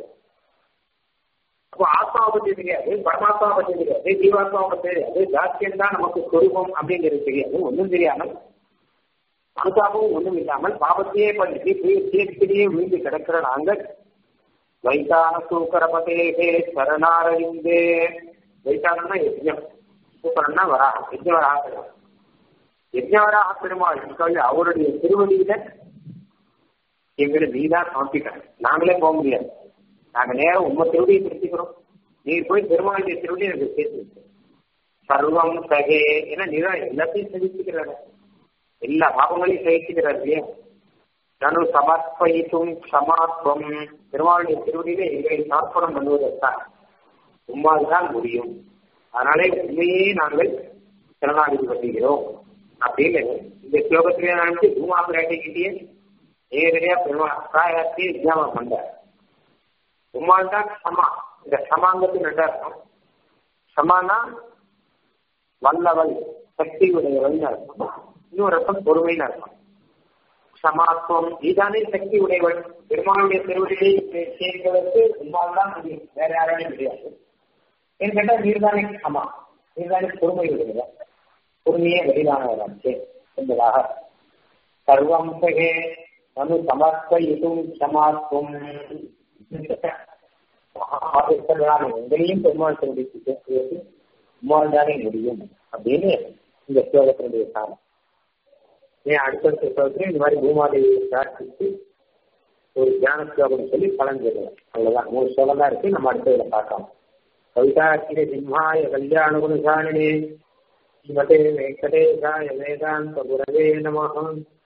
அப்போ ஆத்மாவை பத்தி தெரியாது பரமாத்மாவை பத்தி தெரியாது ஜீவாத்மாவை பத்தி தெரியாது ஜாத்தியம் தான் நமக்கு சொரூபம் அப்படிங்கிறது தெரியாது ஒன்றும் தெரியாமல் அனுதாபமும் ஒன்றும் இல்லாமல் பாவத்தையே பண்ணிட்டு தீர்த்திலேயே விழுந்து கிடக்கிற நாங்கள் வைத்தான சூக்கரபதேகே சரணாரவிந்தே வைத்தானம்னா யஜ்யம் சூக்கரன்னா வராக யஜ்யவராக பெருமாள் யஜ்யவராக பெருமாள் சொல்லி அவருடைய திருவடியில எங்களை நீதான் சமர்ப்பிக்கிறேன் நாங்களே போக முடியாது நாங்க நேரம் உங்க திருவடியை திருத்திக்கிறோம் நீர் போய் பெருமாளுடைய திருவடியை எனக்கு சேர்த்து சர்வம் சகே ஏன்னா நீதான் எல்லாத்தையும் சகிச்சுக்கிறாரு எல்லா பாவங்களையும் சகிச்சுக்கிறார் இல்லையா தனு சமர்ப்பயித்தும் சமாத்வம் பெருமாளுடைய திருவடியிலே எங்களை சமர்ப்பணம் பண்ணுவதற்காக உம்மால் தான் முடியும் அதனாலே உண்மையே நாங்கள் சரணாகதி பண்ணுகிறோம் அப்படின்னு இந்த ஸ்லோகத்திலே நினைச்சு பூமா பிராட்டிக்கிட்டே நேரடியா பெருமாள் காயாத்தி விஜயாமம் பண்றார் உம்மால் தான் சமா இந்த சமாங்கத்து நல்ல அர்த்தம் சமானா வல்லவள் சக்தி உடையவள் அர்த்தம் இன்னொரு அர்த்தம் பொறுமைன்னு அர்த்தம் சமாத்துவம் நீதானே சக்தி உடையவள் பெருமாளுடைய திருவடியை சேர்ப்பதற்கு உம்மால் தான் முடியும் வேற யாராலையும் முடியாது ஏன்னு கேட்டால் நீர்தானே சமா நீர்தானே பொறுமை உடையவர் பொறுமையே வெளிதானவராச்சு என்பதாக சர்வம் சகே மனு சமர்ப்பயிதும் சமாத்துவம் எங்களையும் பெருமாள் திருவடிக்கு சேர்க்கிறது உம்மால் தானே முடியும் அப்படின்னு இந்த ஸ்லோகத்தினுடைய சாரம் ஏன் அடுத்தடுத்த ஸ்லோகத்துல இந்த மாதிரி பூமாதேவியை பிரார்த்தித்து ஒரு தியான ஸ்லோகம் சொல்லி பலன் சொல்லுவேன் அவ்வளவுதான் மூணு ஸ்லோகம் தான் இருக்கு நம்ம அடுத்ததுல பார்க்கலாம் கவிதாக்கிர சிம்ஹாய கல்யாண குணசாலினே ஸ்ரீமதே வெங்கடேசாய வேதாந்த குரவே நமகம்